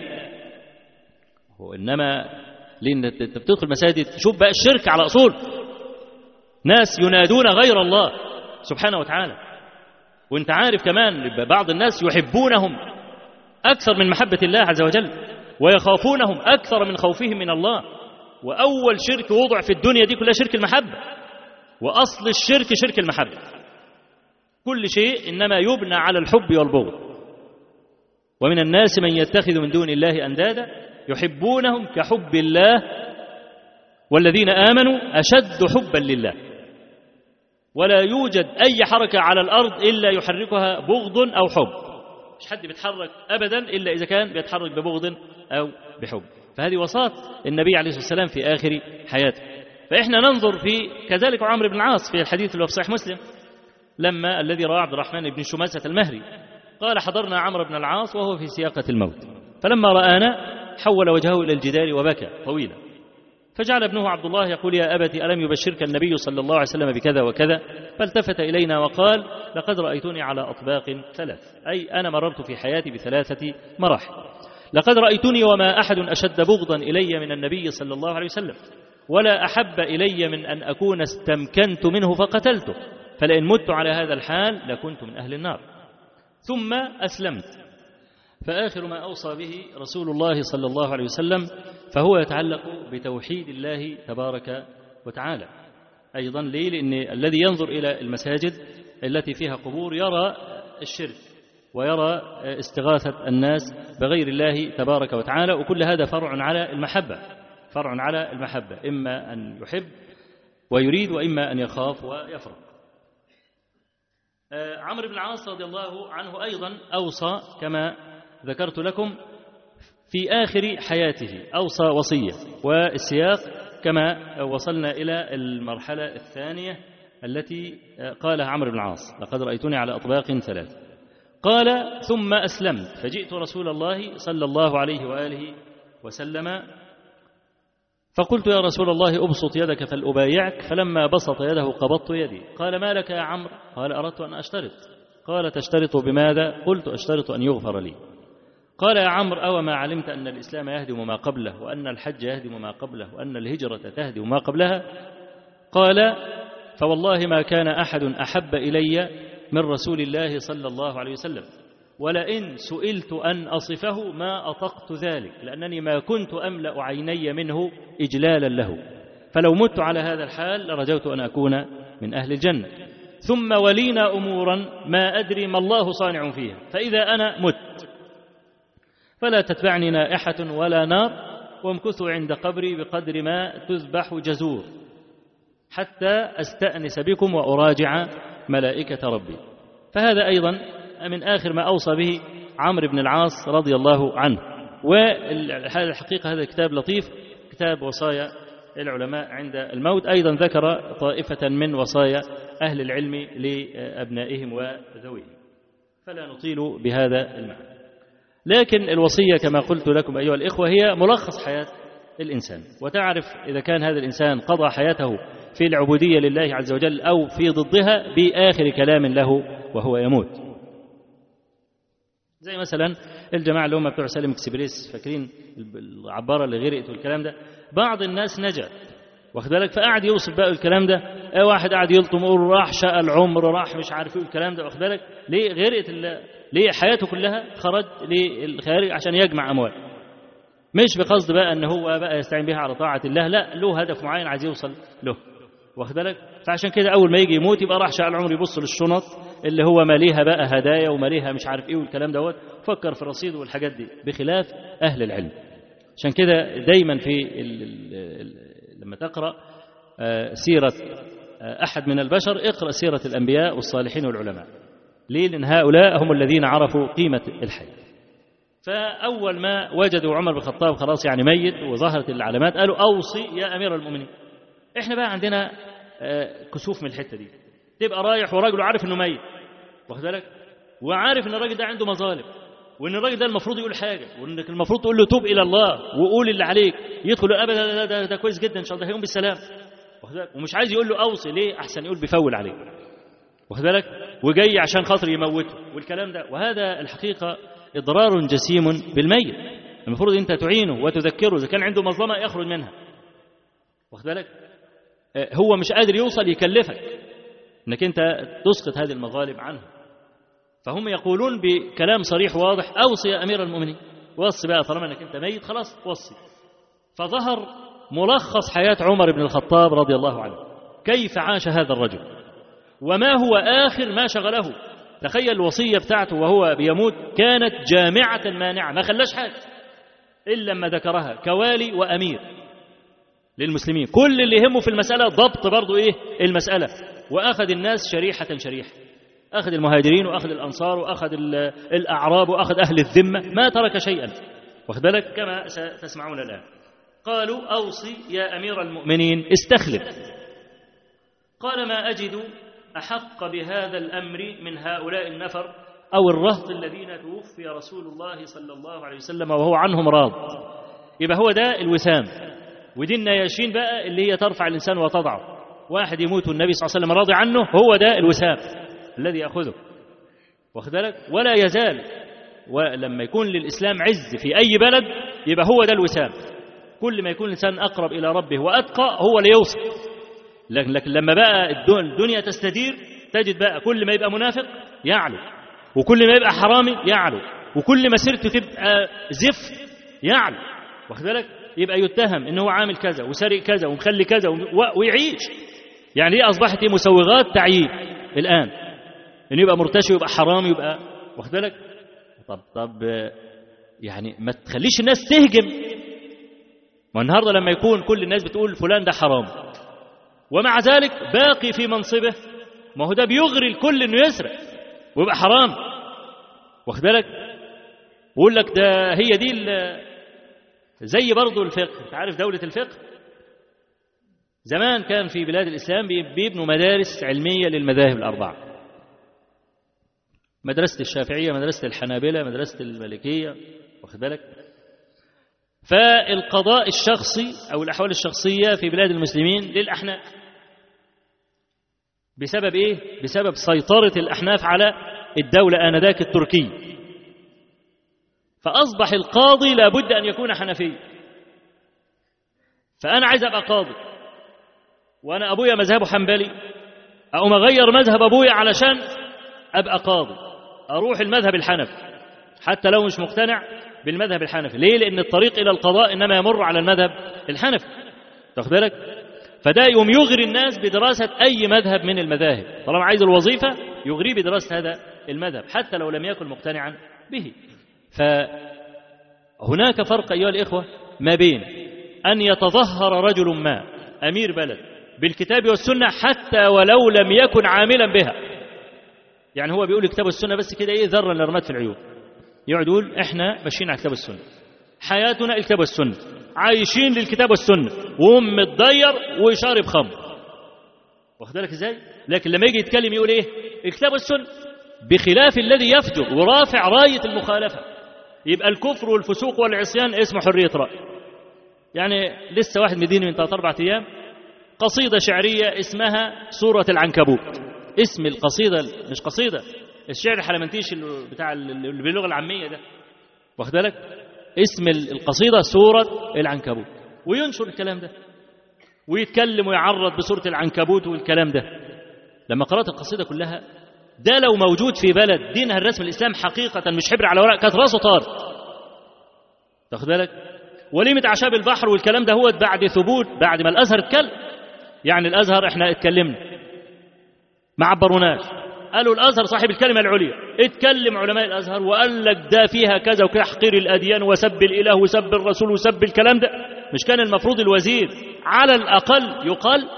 وإنما لان انت بتدخل مساجد تشوف بقى الشرك على اصول ناس ينادون غير الله سبحانه وتعالى وانت عارف كمان بعض الناس يحبونهم اكثر من محبه الله عز وجل ويخافونهم اكثر من خوفهم من الله واول شرك وضع في الدنيا دي كلها شرك المحبه واصل الشرك شرك المحبه كل شيء انما يبنى على الحب والبغض ومن الناس من يتخذ من دون الله أندادا يحبونهم كحب الله والذين آمنوا أشد حبا لله ولا يوجد أي حركة على الأرض إلا يحركها بغض أو حب مش حد بيتحرك أبدا إلا إذا كان بيتحرك ببغض أو بحب فهذه وصاة النبي عليه الصلاة والسلام في آخر حياته فإحنا ننظر في كذلك عمرو بن العاص في الحديث اللي في صحيح مسلم لما الذي رواه عبد الرحمن بن شماسة المهري قال حضرنا عمرو بن العاص وهو في سياقة الموت فلما رآنا حول وجهه إلى الجدار وبكى طويلا فجعل ابنه عبد الله يقول يا أبت ألم يبشرك النبي صلى الله عليه وسلم بكذا وكذا فالتفت إلينا وقال لقد رأيتني على أطباق ثلاث أي أنا مررت في حياتي بثلاثة مراحل لقد رأيتني وما أحد أشد بغضا إلي من النبي صلى الله عليه وسلم ولا أحب إلي من أن أكون استمكنت منه فقتلته فلئن مت على هذا الحال لكنت من أهل النار ثم أسلمت فآخر ما أوصى به رسول الله صلى الله عليه وسلم فهو يتعلق بتوحيد الله تبارك وتعالى أيضا ليه لأن الذي ينظر إلى المساجد التي فيها قبور يرى الشرك ويرى استغاثة الناس بغير الله تبارك وتعالى وكل هذا فرع على المحبة فرع على المحبة إما أن يحب ويريد وإما أن يخاف ويفرق عمرو بن العاص رضي الله عنه أيضا أوصى كما ذكرت لكم في آخر حياته أوصى وصية والسياق كما وصلنا إلى المرحلة الثانية التي قالها عمرو بن العاص لقد رأيتني على أطباق ثلاث قال ثم أسلمت فجئت رسول الله صلى الله عليه وآله وسلم فقلت يا رسول الله أبسط يدك فلأبايعك فلما بسط يده قبضت يدي قال ما لك يا عمرو قال أردت أن أشترط قال تشترط بماذا قلت أشترط أن يغفر لي قال يا عمرو أو ما علمت أن الإسلام يهدم ما قبله وأن الحج يهدم ما قبله وأن الهجرة تهدم ما قبلها قال فوالله ما كان أحد أحب إلي من رسول الله صلى الله عليه وسلم ولئن سئلت أن أصفه ما أطقت ذلك لأنني ما كنت أملأ عيني منه إجلالا له فلو مت على هذا الحال لرجوت أن أكون من أهل الجنة ثم ولينا أمورا ما أدري ما الله صانع فيها فإذا أنا مت فلا تتبعني نائحة ولا نار وامكثوا عند قبري بقدر ما تذبح جزور حتى أستأنس بكم وأراجع ملائكة ربي فهذا أيضا من آخر ما أوصى به عمرو بن العاص رضي الله عنه وهذا الحقيقة هذا كتاب لطيف كتاب وصايا العلماء عند الموت أيضا ذكر طائفة من وصايا أهل العلم لأبنائهم وذويهم فلا نطيل بهذا المعنى لكن الوصية كما قلت لكم أيها الإخوة هي ملخص حياة الإنسان وتعرف إذا كان هذا الإنسان قضى حياته في العبودية لله عز وجل أو في ضدها بآخر كلام له وهو يموت زي مثلا الجماعة اللي هم بتوع سالم اكسبريس فاكرين العبارة اللي غرقت والكلام ده بعض الناس نجا واخد بالك فقعد يوصف بقى الكلام ده ايه واحد قاعد يلطم يقول راح شقى العمر راح مش عارف ايه الكلام ده واخد بالك ليه غرقت ليه حياته كلها خرج للخارج عشان يجمع اموال مش بقصد بقى ان هو بقى يستعين بها على طاعه الله لا له هدف معين عايز يوصل له واخد بالك فعشان كده اول ما يجي يموت يبقى راح شقى العمر يبص للشنط اللي هو ماليها بقى هدايا وماليها مش عارف ايه والكلام دوت فكر في الرصيد والحاجات دي بخلاف اهل العلم عشان كده دايما في ال ال لما تقرا سيره احد من البشر اقرا سيره الانبياء والصالحين والعلماء ليه لان هؤلاء هم الذين عرفوا قيمه الحياه فاول ما وجدوا عمر بن الخطاب خلاص يعني ميت وظهرت العلامات قالوا اوصي يا امير المؤمنين احنا بقى عندنا كسوف من الحته دي تبقى رايح وراجل عارف انه ميت واخد بالك وعارف ان الراجل ده عنده مظالم وان الراجل ده المفروض يقول حاجه وانك المفروض تقول له توب الى الله وقول اللي عليك يدخل ابدا ده, ده, ده كويس جدا ان شاء الله هيقوم بالسلام واخد بالك ومش عايز يقول له اوصي ليه احسن يقول بيفول عليه واخد بالك وجاي عشان خاطر يموته والكلام ده وهذا الحقيقه اضرار جسيم بالميت المفروض انت تعينه وتذكره اذا كان عنده مظلمه يخرج منها واخد بالك هو مش قادر يوصل يكلفك انك انت تسقط هذه المظالم عنه فهم يقولون بكلام صريح واضح اوصي يا امير المؤمنين وصي بقى طالما انك انت ميت خلاص وصي فظهر ملخص حياه عمر بن الخطاب رضي الله عنه كيف عاش هذا الرجل وما هو اخر ما شغله تخيل الوصية بتاعته وهو بيموت كانت جامعة مانعة ما خلاش حاجة إلا لما ذكرها كوالي وأمير للمسلمين كل اللي يهمه في المسألة ضبط برضو إيه المسألة وأخذ الناس شريحة شريحة أخذ المهاجرين وأخذ الأنصار وأخذ الأعراب وأخذ أهل الذمة ما ترك شيئا واخد بالك كما ستسمعون الآن قالوا أوصي يا أمير المؤمنين استخلف قال ما أجد أحق بهذا الأمر من هؤلاء النفر أو الرهط الذين توفي رسول الله صلى الله عليه وسلم وهو عنهم راض يبقى هو ده الوسام ودي النياشين بقى اللي هي ترفع الإنسان وتضعه واحد يموت والنبي صلى الله عليه وسلم راضي عنه هو ده الوسام الذي يأخذه واخد بالك ولا يزال ولما يكون للإسلام عز في أي بلد يبقى هو ده الوسام كل ما يكون الإنسان أقرب إلى ربه وأتقى هو اللي يوصل لكن, لكن لما بقى الدنيا تستدير تجد بقى كل ما يبقى منافق يعلو وكل ما يبقى حرامي يعلو وكل ما سيرته تبقى زفت يعلو واخد بالك يبقى يتهم ان هو عامل كذا وسارق كذا ومخلي كذا ويعيش يعني دي اصبحت ايه مسوغات تعيين الان انه يبقى مرتشي ويبقى حرامي يبقى واخد بالك طب طب يعني ما تخليش الناس تهجم ما النهارده لما يكون كل الناس بتقول فلان ده حرام ومع ذلك باقي في منصبه ما هو ده بيغري الكل انه يسرق ويبقى حرام واخد بالك ويقول لك ده هي دي زي برضه الفقه انت عارف دولة الفقه زمان كان في بلاد الإسلام بيبنوا مدارس علمية للمذاهب الأربعة مدرسة الشافعية مدرسة الحنابلة مدرسة المالكية واخد بالك فالقضاء الشخصي أو الأحوال الشخصية في بلاد المسلمين للأحناف بسبب إيه؟ بسبب سيطرة الأحناف على الدولة آنذاك التركية فأصبح القاضي لابد أن يكون حنفيا فأنا عايز أبقى قاضي وأنا أبويا مذهبه حنبلي أقوم أغير مذهب أبويا علشان أبقى قاضي أروح المذهب الحنفي حتى لو مش مقتنع بالمذهب الحنفي ليه لأن الطريق إلى القضاء إنما يمر على المذهب الحنفي تاخد بالك فده يوم يغري الناس بدراسة أي مذهب من المذاهب طالما عايز الوظيفة يغريه بدراسة هذا المذهب حتى لو لم يكن مقتنعا به فهناك فرق أيها الإخوة ما بين أن يتظهر رجل ما أمير بلد بالكتاب والسنة حتى ولو لم يكن عاملا بها يعني هو بيقول الكتاب والسنة بس كده إيه ذرة لرمات في العيون يقعد يقول إحنا ماشيين على الكتاب والسنة حياتنا الكتاب والسنة عايشين للكتاب والسنة وهم متضير وشارب خمر واخد بالك ازاي لكن لما يجي يتكلم يقول ايه الكتاب والسنة بخلاف الذي يفجر ورافع راية المخالفة يبقى الكفر والفسوق والعصيان اسمه حرية رأي يعني لسه واحد مديني من ثلاث أربعة أيام قصيدة شعرية اسمها سورة العنكبوت اسم القصيدة مش قصيدة الشعر الحلمنتيش اللي بتاع اللي باللغة العامية ده واخد بالك اسم القصيدة سورة العنكبوت وينشر الكلام ده ويتكلم ويعرض بسورة العنكبوت والكلام ده لما قرأت القصيدة كلها ده لو موجود في بلد دينها الرسم الإسلام حقيقة مش حبر على ورق كانت راسه طار تاخد بالك وليمة أعشاب البحر والكلام ده هو بعد ثبوت بعد ما الأزهر اتكلم يعني الأزهر احنا اتكلمنا ما عبروناش قالوا الأزهر صاحب الكلمة العليا اتكلم علماء الأزهر وقال لك ده فيها كذا وتحقير الأديان وسب الإله وسب الرسول وسب الكلام ده مش كان المفروض الوزير على الأقل يقال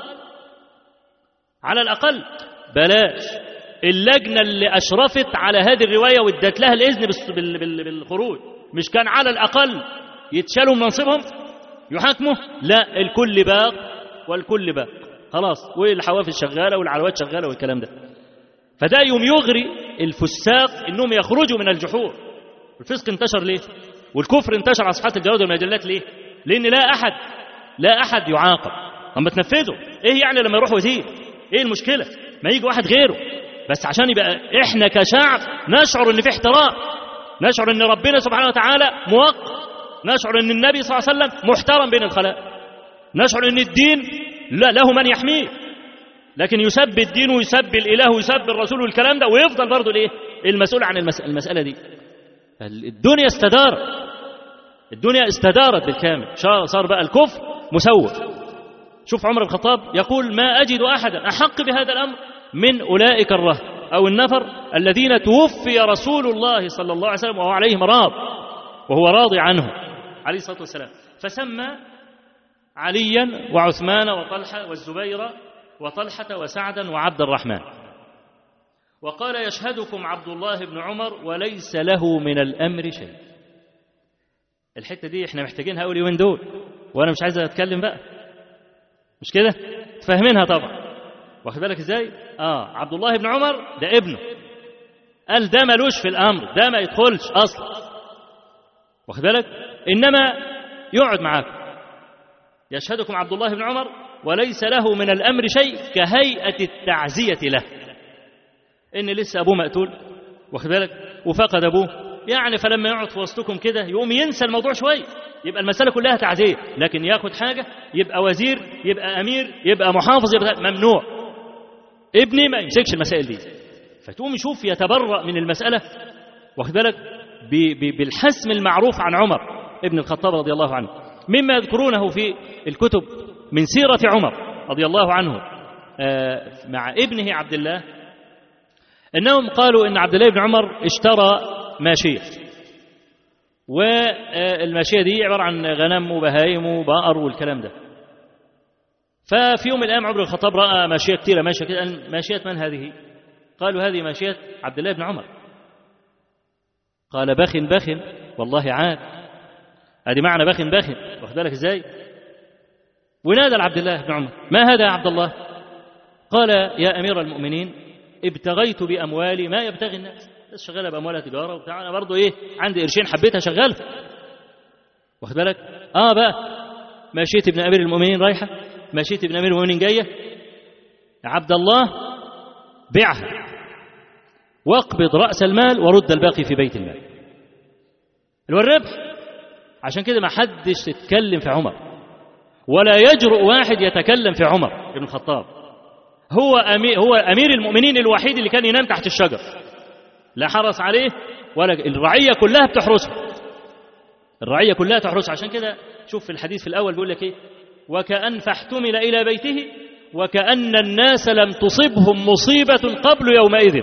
على الأقل بلاش اللجنة اللي أشرفت على هذه الرواية وادت لها الإذن بالخروج مش كان على الأقل يتشالوا من منصبهم يحاكموا لا الكل باق والكل باق خلاص والحوافز شغالة والعلوات شغالة والكلام ده فده يوم يغري الفساق انهم يخرجوا من الجحور الفسق انتشر ليه والكفر انتشر على صفحات الجرائد والمجلات ليه لان لا احد لا احد يعاقب اما تنفذوا ايه يعني لما يروح وزير ايه المشكله ما يجي واحد غيره بس عشان يبقى احنا كشعب نشعر ان في احترام نشعر ان ربنا سبحانه وتعالى موقر نشعر ان النبي صلى الله عليه وسلم محترم بين الخلائق نشعر ان الدين لا له من يحميه لكن يسب الدين ويسب الاله ويسب الرسول والكلام ده ويفضل برضه الايه المسؤول عن المس... المساله دي الدنيا استدارت الدنيا استدارت بالكامل صار بقى الكفر مسوف شوف عمر بن الخطاب يقول ما اجد احدا احق بهذا الامر من اولئك الرهط أو النفر الذين توفي رسول الله صلى الله عليه وسلم وهو عليهم راض وهو راضي عنهم عليه الصلاة والسلام فسمى عليا وعثمان وطلحة والزبير وطلحة وسعدا وعبد الرحمن وقال يشهدكم عبد الله بن عمر وليس له من الأمر شيء الحتة دي احنا محتاجينها أول يومين دول وأنا مش عايز أتكلم بقى مش كده تفهمينها طبعا واخد بالك ازاي اه عبد الله بن عمر ده ابنه قال ده ملوش في الامر ده ما يدخلش اصلا واخد بالك انما يقعد معاكم يشهدكم عبد الله بن عمر وليس له من الامر شيء كهيئه التعزيه له ان لسه ابوه مقتول واخد بالك وفقد ابوه يعني فلما يقعد في وسطكم كده يقوم ينسى الموضوع شويه يبقى المساله كلها تعزيه لكن ياخد حاجه يبقى وزير يبقى امير يبقى محافظ يبقى ممنوع ابني ما يمسكش المسائل دي فتقوم يشوف يتبرأ من المسألة واخد بالك بالحسم المعروف عن عمر ابن الخطاب رضي الله عنه مما يذكرونه في الكتب من سيرة عمر رضي الله عنه مع ابنه عبد الله انهم قالوا ان عبد الله بن عمر اشترى ماشيه والماشيه دي عباره عن غنم وبهايم وبقر والكلام ده ففي يوم من الايام عمر الخطاب راى ماشيه كثيره ماشيه كده ماشيه من هذه؟ قالوا هذه ماشيه عبد الله بن عمر قال بخ بخ والله عاد ادي معنى بخ بخ واخد بالك ازاي؟ ونادى لعبد الله بن عمر ما هذا يا عبد الله؟ قال يا امير المؤمنين ابتغيت باموالي ما يبتغي الناس بس شغاله باموالها تجاره وبتاع انا برضه ايه عندي قرشين حبيتها شغاله واخد بالك؟ اه بقى ماشيه ابن امير المؤمنين رايحه مشيت ابن امير المؤمنين جايه عبد الله بيعها واقبض راس المال ورد الباقي في بيت المال اللي هو الربح عشان كده ما حدش يتكلم في عمر ولا يجرؤ واحد يتكلم في عمر بن الخطاب هو أمير هو امير المؤمنين الوحيد اللي كان ينام تحت الشجر لا حرس عليه ولا الرعيه كلها بتحرسه الرعيه كلها تحرسه عشان كده شوف في الحديث في الاول بيقول لك ايه وكأن فاحتمل إلى بيته وكأن الناس لم تصبهم مصيبة قبل يومئذ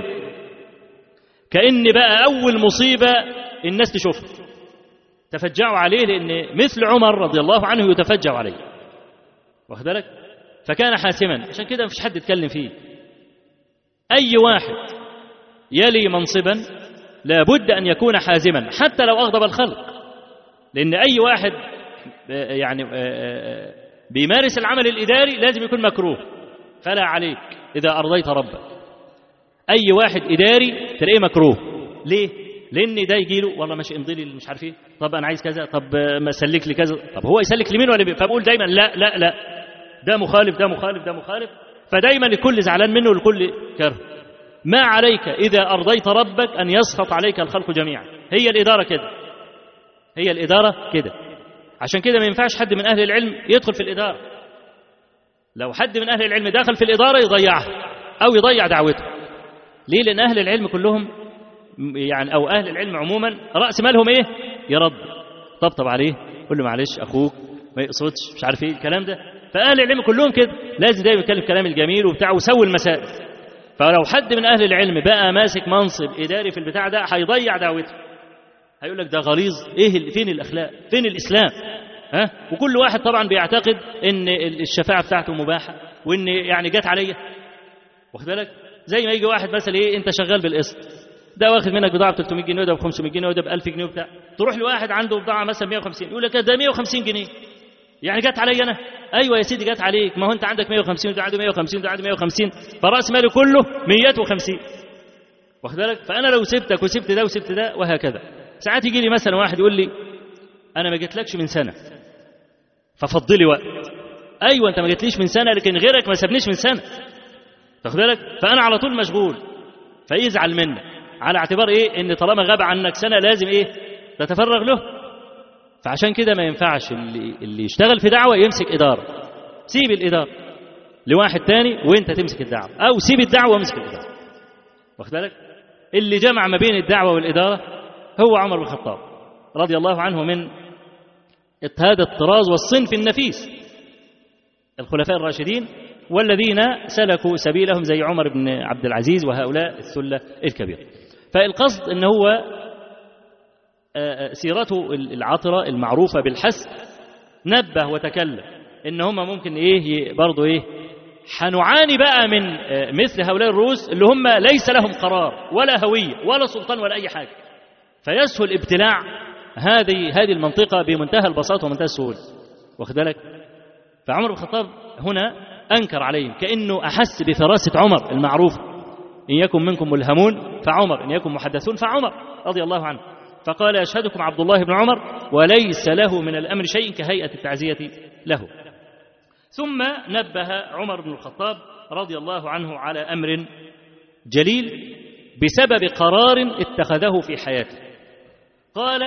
كأن بقى أول مصيبة الناس تشوفها تفجعوا عليه لأن مثل عمر رضي الله عنه يتفجع عليه واخد بالك فكان حاسما عشان كده مفيش حد يتكلم فيه أي واحد يلي منصبا لابد أن يكون حازما حتى لو أغضب الخلق لأن أي واحد يعني بيمارس العمل الإداري لازم يكون مكروه فلا عليك إذا أرضيت ربك أي واحد إداري تلاقيه مكروه ليه؟ لأن ده يجي له والله ماشي امضي لي مش عارف ايه طب أنا عايز كذا طب ما سلك لي كذا طب هو يسلك لمين ولا فبقول دايما لا لا لا ده مخالف ده مخالف ده مخالف فدايما الكل زعلان منه والكل كره ما عليك إذا أرضيت ربك أن يسخط عليك الخلق جميعا هي الإدارة كده هي الإدارة كده عشان كده ما ينفعش حد من أهل العلم يدخل في الإدارة لو حد من أهل العلم دخل في الإدارة يضيعها أو يضيع دعوته ليه لأن أهل العلم كلهم يعني أو أهل العلم عموما رأس مالهم إيه يرد طبطب عليه قول له معلش أخوك ما يقصدش مش عارف إيه الكلام ده فأهل العلم كلهم كده لازم دايما يتكلم كلام الجميل وبتاع وسوي المسائل فلو حد من أهل العلم بقى ماسك منصب إداري في البتاع ده هيضيع دعوته هيقول لك ده غليظ ايه فين الاخلاق فين الاسلام ها وكل واحد طبعا بيعتقد ان الشفاعه بتاعته مباحه وان يعني جت عليا واخد بالك زي ما يجي واحد مثلا ايه انت شغال بالقسط ده واخد منك بضاعه ب 300 جنيه وده ب 500 جنيه وده ب 1000 جنيه وبتاع تروح لواحد عنده بضاعه مثلا 150 يقول لك ده 150 جنيه يعني جت عليا انا ايوه يا سيدي جت عليك ما هو انت عندك 150 وده عنده 150 وده عنده 150 فراس مالي كله 150 واخد بالك فانا لو سبتك وسبت ده وسبت ده وهكذا ساعات يجي لي مثلا واحد يقول لي انا ما جيتلكش من سنه ففضلي وقت ايوه انت ما جيتليش من سنه لكن غيرك ما سابنيش من سنه تاخد بالك فانا على طول مشغول فيزعل منك على اعتبار ايه ان طالما غاب عنك سنه لازم ايه تتفرغ له فعشان كده ما ينفعش اللي, اللي يشتغل في دعوه يمسك اداره سيب الاداره لواحد تاني وانت تمسك الدعوه او سيب الدعوه وامسك الاداره واخد بالك اللي جمع ما بين الدعوه والاداره هو عمر بن الخطاب رضي الله عنه من هذا الطراز والصنف النفيس الخلفاء الراشدين والذين سلكوا سبيلهم زي عمر بن عبد العزيز وهؤلاء الثلة الكبيرة فالقصد أنه هو آه، آه، سيرته العطرة المعروفة بالحس نبه وتكلم ان هم ممكن ايه برضه ايه حنعاني بقى من آه، مثل هؤلاء الرؤوس اللي هم ليس لهم قرار ولا هوية ولا سلطان ولا أي حاجة فيسهل ابتلاع هذه هذه المنطقة بمنتهى البساطة ومنتهى السهولة واخد بالك فعمر بن الخطاب هنا أنكر عليهم كأنه أحس بفراسة عمر المعروفة إن يكن منكم ملهمون فعمر إن يكن محدثون فعمر رضي الله عنه فقال يشهدكم عبد الله بن عمر وليس له من الأمر شيء كهيئة التعزية له ثم نبه عمر بن الخطاب رضي الله عنه على أمر جليل بسبب قرار اتخذه في حياته قال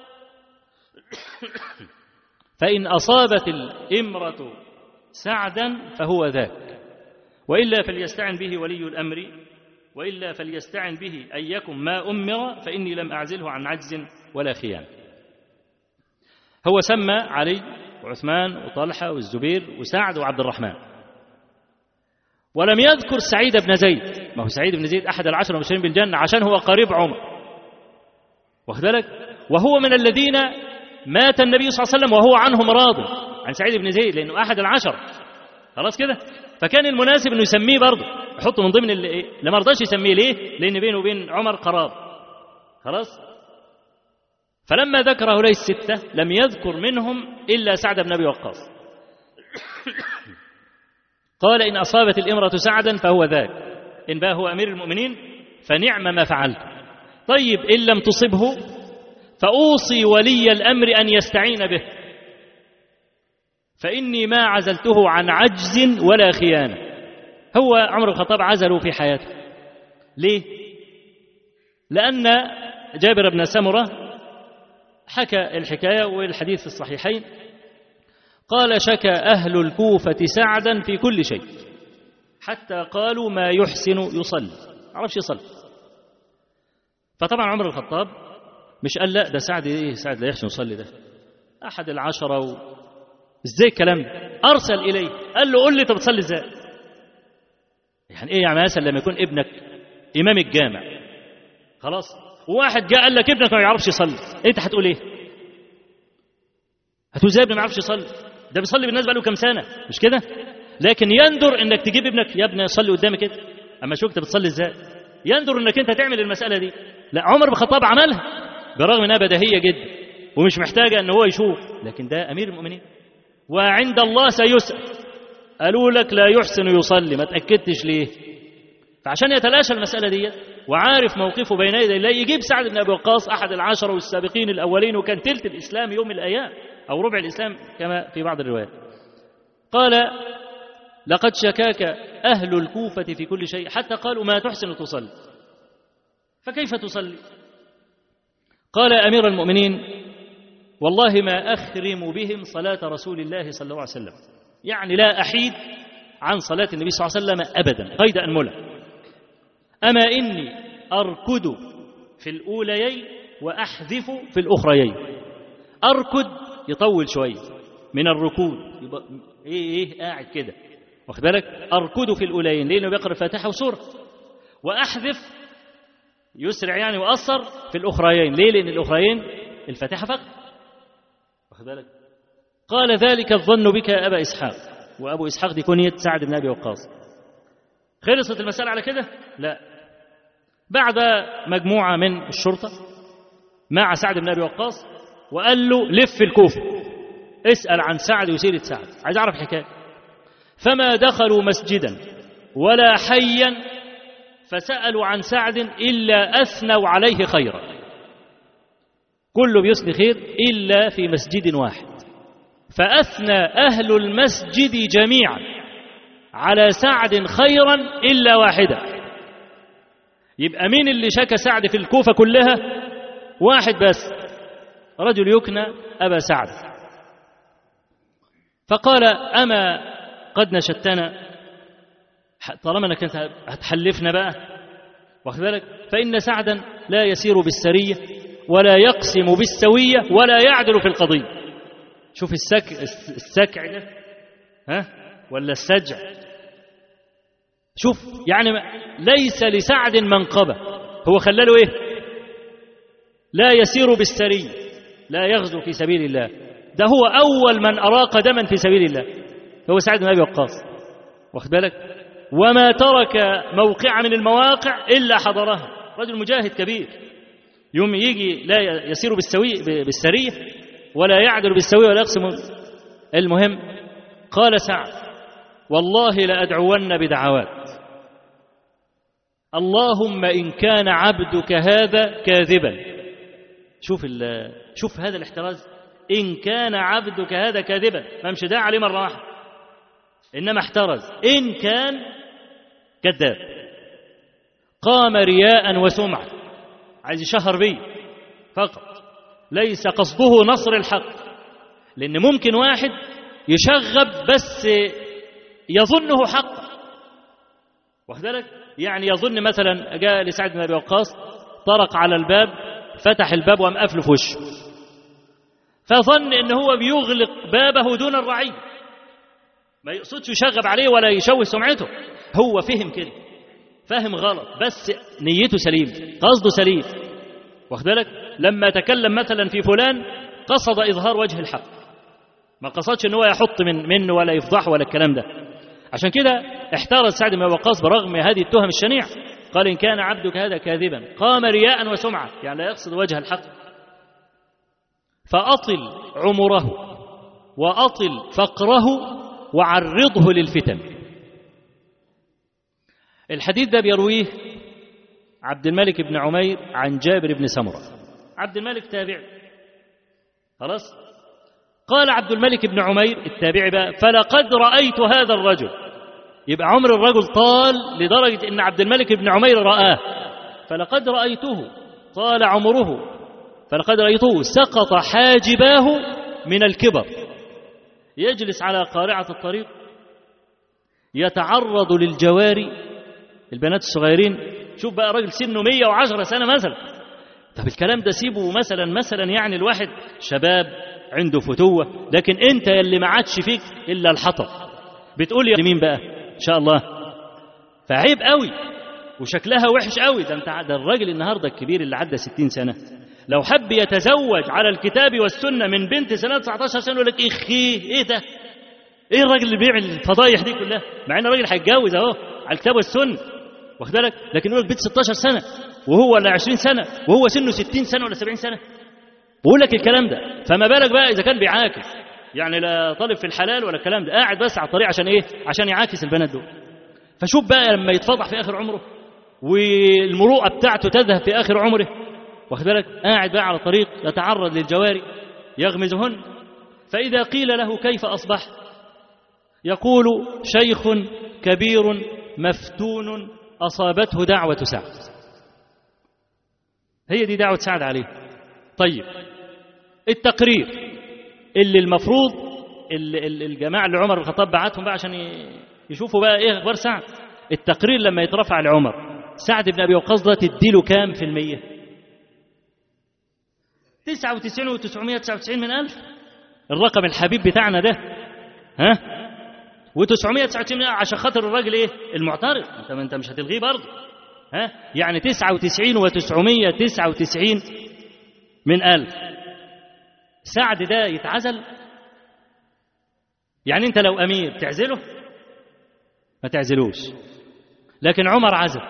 فإن أصابت الإمرة سعدا فهو ذاك وإلا فليستعن به ولي الأمر وإلا فليستعن به أن يكن ما أمر فإني لم أعزله عن عجز ولا خيانة هو سمى علي وعثمان وطلحة والزبير وسعد وعبد الرحمن ولم يذكر سعيد بن زيد ما هو سعيد بن زيد أحد العشر المبشرين بالجنة عشان هو قريب عمر واخد بالك وهو من الذين مات النبي صلى الله عليه وسلم وهو عنهم راض عن سعيد بن زيد لأنه أحد العشر خلاص كده فكان المناسب أنه يسميه برضه يحطه من ضمن اللي إيه لما رضاش يسميه ليه لأن بينه وبين عمر قرار خلاص فلما ذكر هؤلاء الستة لم يذكر منهم إلا سعد بن أبي وقاص قال إن أصابت الإمرة سعدا فهو ذاك إن بقى هو أمير المؤمنين فنعم ما فعلت طيب إن لم تصبه فأوصي ولي الأمر أن يستعين به فإني ما عزلته عن عجز ولا خيانة هو عمر الخطاب عزله في حياته ليه؟ لأن جابر بن سمرة حكى الحكاية والحديث في الصحيحين قال شكى أهل الكوفة سعدا في كل شيء حتى قالوا ما يحسن يصلي عرفش يصلي فطبعا عمر الخطاب مش قال لا ده سعد ايه سعد لا يحسن يصلي ده احد العشره و... ازاي الكلام ده ارسل اليه قال له قول لي انت بتصلي ازاي يعني ايه يعني مثلا لما يكون ابنك امام الجامع خلاص وواحد جاء قال لك ابنك ما يعرفش يصلي انت هتقول ايه هتقول ازاي ابني ما يعرفش يصلي ده بيصلي بالناس بقاله كام سنه مش كده لكن يندر انك تجيب ابنك يا ابني صلي قدامي كده اما شوف انت بتصلي ازاي يندر انك انت تعمل المساله دي لا عمر بن الخطاب عملها برغم انها بديهيه جدا ومش محتاجه ان هو يشوف لكن ده امير المؤمنين وعند الله سيسال قالوا لك لا يحسن يصلي ما تاكدتش ليه فعشان يتلاشى المساله دي وعارف موقفه بين يدي الله يجيب سعد بن ابي وقاص احد العشره والسابقين الاولين وكان تلت الاسلام يوم من الايام او ربع الاسلام كما في بعض الروايات قال لقد شكاك اهل الكوفه في كل شيء حتى قالوا ما تحسن تصلي فكيف تصلي قال امير المؤمنين والله ما اخرم بهم صلاه رسول الله صلى الله عليه وسلم يعني لا احيد عن صلاه النبي صلى الله عليه وسلم ابدا قيد انمله اما اني اركد في الاوليين واحذف في الاخريين اركد يطول شويه من الركود يبقى ايه ايه قاعد كده واخد بالك اركد في الاوليين لانه بيقرا الفاتحه وسوره واحذف يسرع يعني وأثر في الأخريين ليه لأن الأخريين الفاتحة فقط واخد بالك قال ذلك الظن بك يا أبا إسحاق وأبو إسحاق دي كنية سعد بن أبي وقاص خلصت المسألة على كده لا بعد مجموعة من الشرطة مع سعد بن أبي وقاص وقال له لف الكوفة اسأل عن سعد وسيرة سعد عايز أعرف حكاية فما دخلوا مسجدا ولا حيا فسألوا عن سعد إلا أثنوا عليه خيرا كله بيثني خير إلا في مسجد واحد فأثنى أهل المسجد جميعا على سعد خيرا إلا واحدة يبقى مين اللي شكى سعد في الكوفة كلها واحد بس رجل يكنى أبا سعد فقال أما قد نشدتنا طالما انك انت هتحلفنا بقى واخد بالك فان سعدا لا يسير بالسريه ولا يقسم بالسويه ولا يعدل في القضيه شوف السك السكع ده ها ولا السجع شوف يعني ليس لسعد منقبة هو خلاله ايه لا يسير بالسري لا يغزو في سبيل الله ده هو أول من أراق دما في سبيل الله هو سعد بن أبي وقاص واخد بالك وما ترك موقع من المواقع إلا حضرها رجل مجاهد كبير يوم يجي لا يسير بالسوي بالسرية ولا يعدل بالسوية ولا يقسم المهم قال سعد والله لأدعون بدعوات اللهم إن كان عبدك هذا كاذبا شوف شوف هذا الاحتراز إن كان عبدك هذا كاذبا ما مش داعي عليه مرة واحدة إنما احترز إن كان كذاب قام رياء وسمعة عايز يشهر بيه فقط ليس قصده نصر الحق لأن ممكن واحد يشغب بس يظنه حق واخد بالك يعني يظن مثلا جاء لسعد بن ابي وقاص طرق على الباب فتح الباب وقام قافله في وشه فظن ان هو بيغلق بابه دون الرعيه ما يقصدش يشغب عليه ولا يشوه سمعته هو فهم كده فاهم غلط بس نيته سليم قصده سليم واخد بالك لما تكلم مثلا في فلان قصد اظهار وجه الحق ما قصدش ان هو يحط من منه ولا يفضحه ولا الكلام ده عشان كده احترز سعد بن وقاص برغم هذه التهم الشنيعة قال إن كان عبدك هذا كاذبا قام رياء وسمعة يعني لا يقصد وجه الحق فأطل عمره وأطل فقره وعرضه للفتن الحديث ده بيرويه عبد الملك بن عمير عن جابر بن سمرة عبد الملك تابعي خلاص قال عبد الملك بن عمير التابعي بقى فلقد رأيت هذا الرجل يبقى عمر الرجل طال لدرجة أن عبد الملك بن عمير رآه فلقد رأيته طال عمره فلقد رأيته سقط حاجباه من الكبر يجلس على قارعة الطريق يتعرض للجواري البنات الصغيرين شوف بقى راجل سنه 110 سنة مثلا طب الكلام ده سيبه مثلا مثلا يعني الواحد شباب عنده فتوة لكن انت اللي ما عادش فيك الا الحطب بتقول يا مين بقى ان شاء الله فعيب قوي وشكلها وحش قوي ده انت ده الراجل النهارده الكبير اللي عدى 60 سنه لو حب يتزوج على الكتاب والسنه من بنت سنه 19 سنه يقول لك اخي ايه ده ايه الراجل اللي بيعمل الفضايح دي كلها مع ان الراجل هيتجوز اهو على الكتاب والسنه واخد بالك لكن يقول لك بنت 16 سنه وهو ولا 20 سنه وهو سنه 60 سنه ولا 70 سنه بقول لك الكلام ده فما بالك بقى اذا كان بيعاكس يعني لا طالب في الحلال ولا الكلام ده قاعد بس على الطريق عشان ايه عشان يعاكس البنات دول فشوف بقى لما يتفضح في اخر عمره والمروءه بتاعته تذهب في اخر عمره واخد بالك قاعد بقى على الطريق يتعرض للجواري يغمزهن فاذا قيل له كيف اصبح يقول شيخ كبير مفتون اصابته دعوه سعد هي دي دعوه سعد عليه طيب التقرير اللي المفروض اللي الجماعه اللي عمر بن الخطاب بعتهم بقى عشان يشوفوا بقى ايه اخبار سعد التقرير لما يترفع لعمر سعد بن ابي وقاص ده تديله كام في المية 99 و999 من ألف الرقم الحبيب بتاعنا ده ها و999 من عشان خاطر الراجل ايه المعترض انت انت مش هتلغيه برضه ها يعني 99 و999 من ألف سعد ده يتعزل يعني انت لو امير تعزله ما تعزلوش لكن عمر عزل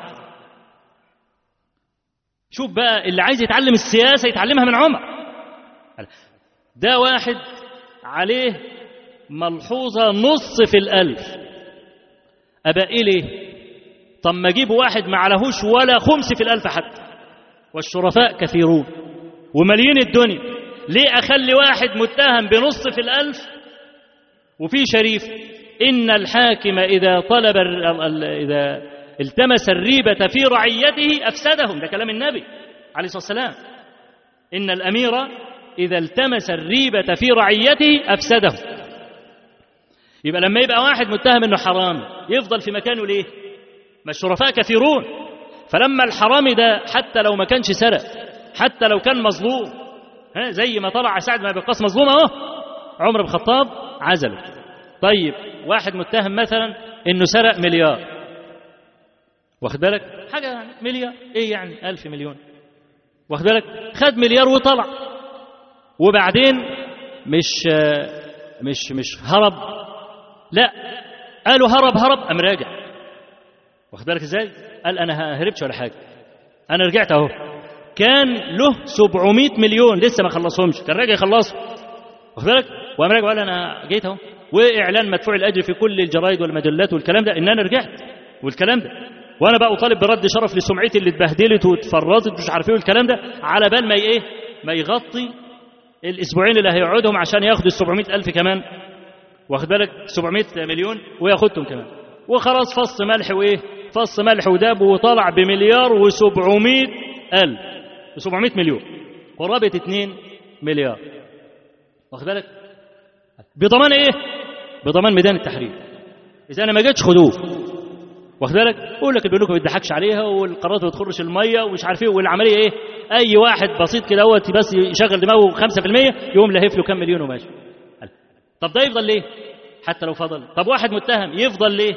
شوف بقى اللي عايز يتعلم السياسه يتعلمها من عمر ده واحد عليه ملحوظه نص في الالف ابقى ايه ليه طب ما اجيب واحد ما عليهوش ولا خمس في الالف حتى والشرفاء كثيرون ومليين الدنيا ليه اخلي واحد متهم بنص في الالف وفي شريف ان الحاكم اذا طلب اذا التمس الريبه في رعيته افسدهم ده كلام النبي عليه الصلاه والسلام ان الامير اذا التمس الريبه في رعيته افسدهم يبقى لما يبقى واحد متهم انه حرامي يفضل في مكانه ليه ما الشرفاء كثيرون فلما الحرامي ده حتى لو ما كانش سرق حتى لو كان مظلوم ها زي ما طلع سعد بن ابي وقاص مظلوم اهو عمر بن الخطاب عزله طيب واحد متهم مثلا انه سرق مليار واخد بالك حاجة يعني مليار إيه يعني ألف مليون واخد بالك خد مليار وطلع وبعدين مش مش مش هرب لا قالوا هرب هرب قام راجع واخد بالك ازاي قال انا هربتش ولا حاجه انا رجعت اهو كان له 700 مليون لسه ما خلصهمش كان راجع يخلصهم واخد بالك وقام راجع قال انا جيت اهو واعلان مدفوع الاجر في كل الجرايد والمجلات والكلام ده ان انا رجعت والكلام ده وانا بقى اطالب برد شرف لسمعتي اللي اتبهدلت واتفرطت مش عارف ايه والكلام ده على بال ما ايه ما يغطي الاسبوعين اللي هيقعدهم عشان ياخدوا ال 700 الف كمان واخد بالك 700 مليون وياخدهم كمان وخلاص فص ملح وايه فص ملح وداب وطلع بمليار و700 الف 700 مليون قرابه 2 مليار واخد بالك بضمان ايه بضمان ميدان التحرير اذا انا ما جيتش خدوه واخد بالك يقول لك البنوك ما بيضحكش عليها والقرارات ما بتخرش الميه ومش عارف ايه والعمليه ايه اي واحد بسيط كده دوت بس يشغل دماغه 5% يقوم لهف له كام مليون وماشي طب ده يفضل ليه حتى لو فضل طب واحد متهم يفضل ليه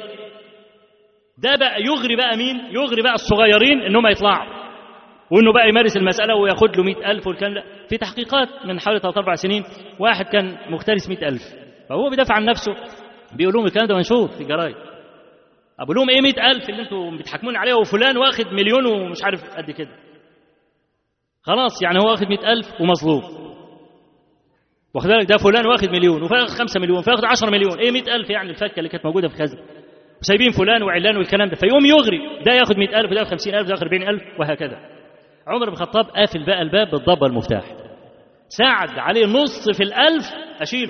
ده بقى يغري بقى مين يغري بقى الصغيرين انهم يطلعوا وانه بقى يمارس المساله وياخد له 100000 والكلام ده في تحقيقات من حوالي 3 4 سنين واحد كان مختلس 100000 فهو بيدافع عن نفسه بيقول لهم الكلام ده منشور في الجرايد أبو لهم إيه مئة ألف اللي أنتوا بتحكمون عليه وفلان واخد مليون ومش عارف قد كده خلاص يعني هو واخد مئة ألف ومظلوم واخد بالك ده فلان واخد مليون وفاخد خمسة مليون فاخد عشرة مليون إيه مئة ألف يعني الفكة اللي كانت موجودة في خزن وسايبين فلان وعلان والكلام ده فيقوم يغري ده ياخد مئة ألف وده ياخد خمسين ألف وده ياخد أربعين ألف وهكذا عمر بن الخطاب قافل بقى الباب بالضبة المفتاح ساعد عليه نص في الألف أشيله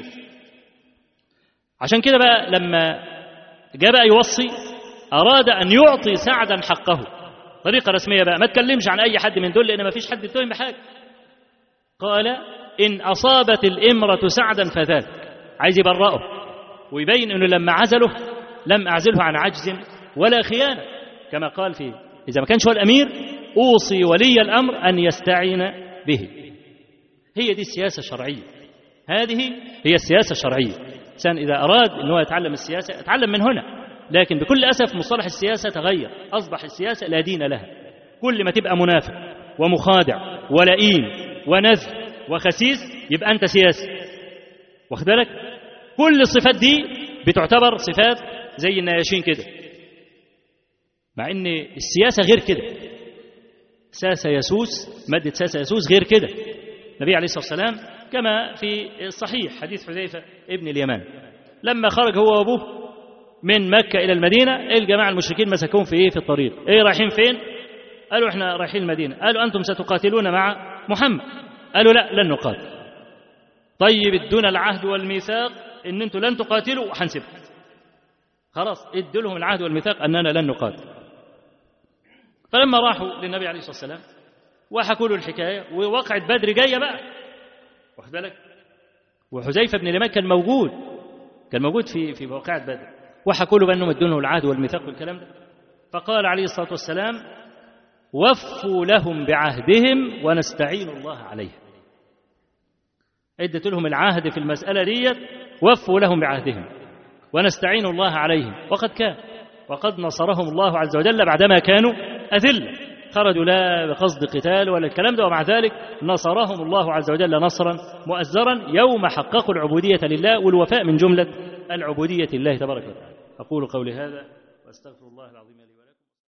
عشان كده بقى لما جاء بقى يوصي أراد أن يعطي سعدا حقه طريقة رسمية بقى ما تكلمش عن أي حد من دول لأن ما فيش حد يتهم بحاجة قال إن أصابت الإمرة سعدا فذاك عايز يبرأه ويبين أنه لما عزله لم أعزله عن عجز ولا خيانة كما قال فيه إذا ما كانش هو الأمير أوصي ولي الأمر أن يستعين به هي دي السياسة الشرعية هذه هي السياسة الشرعية الإنسان إذا أراد أنه يتعلم السياسة يتعلم من هنا لكن بكل أسف مصطلح السياسة تغير أصبح السياسة لا دين لها كل ما تبقى منافق ومخادع ولئيم ونذر وخسيس يبقى أنت سياسي واخد بالك كل الصفات دي بتعتبر صفات زي النياشين كده مع ان السياسه غير كده ساسة يسوس مادة ساسة يسوس غير كده النبي عليه الصلاة والسلام كما في الصحيح حديث حذيفة ابن اليمان لما خرج هو وأبوه من مكة إلى المدينة الجماعة المشركين مسكوهم في إيه في الطريق إيه رايحين فين قالوا إحنا رايحين المدينة قالوا أنتم ستقاتلون مع محمد قالوا لا لن نقاتل طيب ادونا العهد والميثاق ان انتم لن تقاتلوا وحنسيبكم خلاص ادوا لهم العهد والميثاق اننا لن نقاتل فلما راحوا للنبي عليه الصلاه والسلام وحكوا له الحكايه ووقعت بدر جايه بقى واخد بالك وحذيفه بن اليمان كان موجود كان موجود في في موقعة بدر وحكوا له بانهم ادوا له العهد والميثاق والكلام ده فقال عليه الصلاه والسلام وفوا لهم بعهدهم ونستعين الله عليهم ادت لهم العهد في المسألة ديت وفوا لهم بعهدهم ونستعين الله عليهم وقد كان وقد نصرهم الله عز وجل بعدما كانوا أذلة خرجوا لا بقصد قتال ولا الكلام ده ومع ذلك نصرهم الله عز وجل نصرا مؤزرا يوم حققوا العبودية لله والوفاء من جملة العبودية لله تبارك وتعالى أقول قولي هذا وأستغفر الله العظيم لي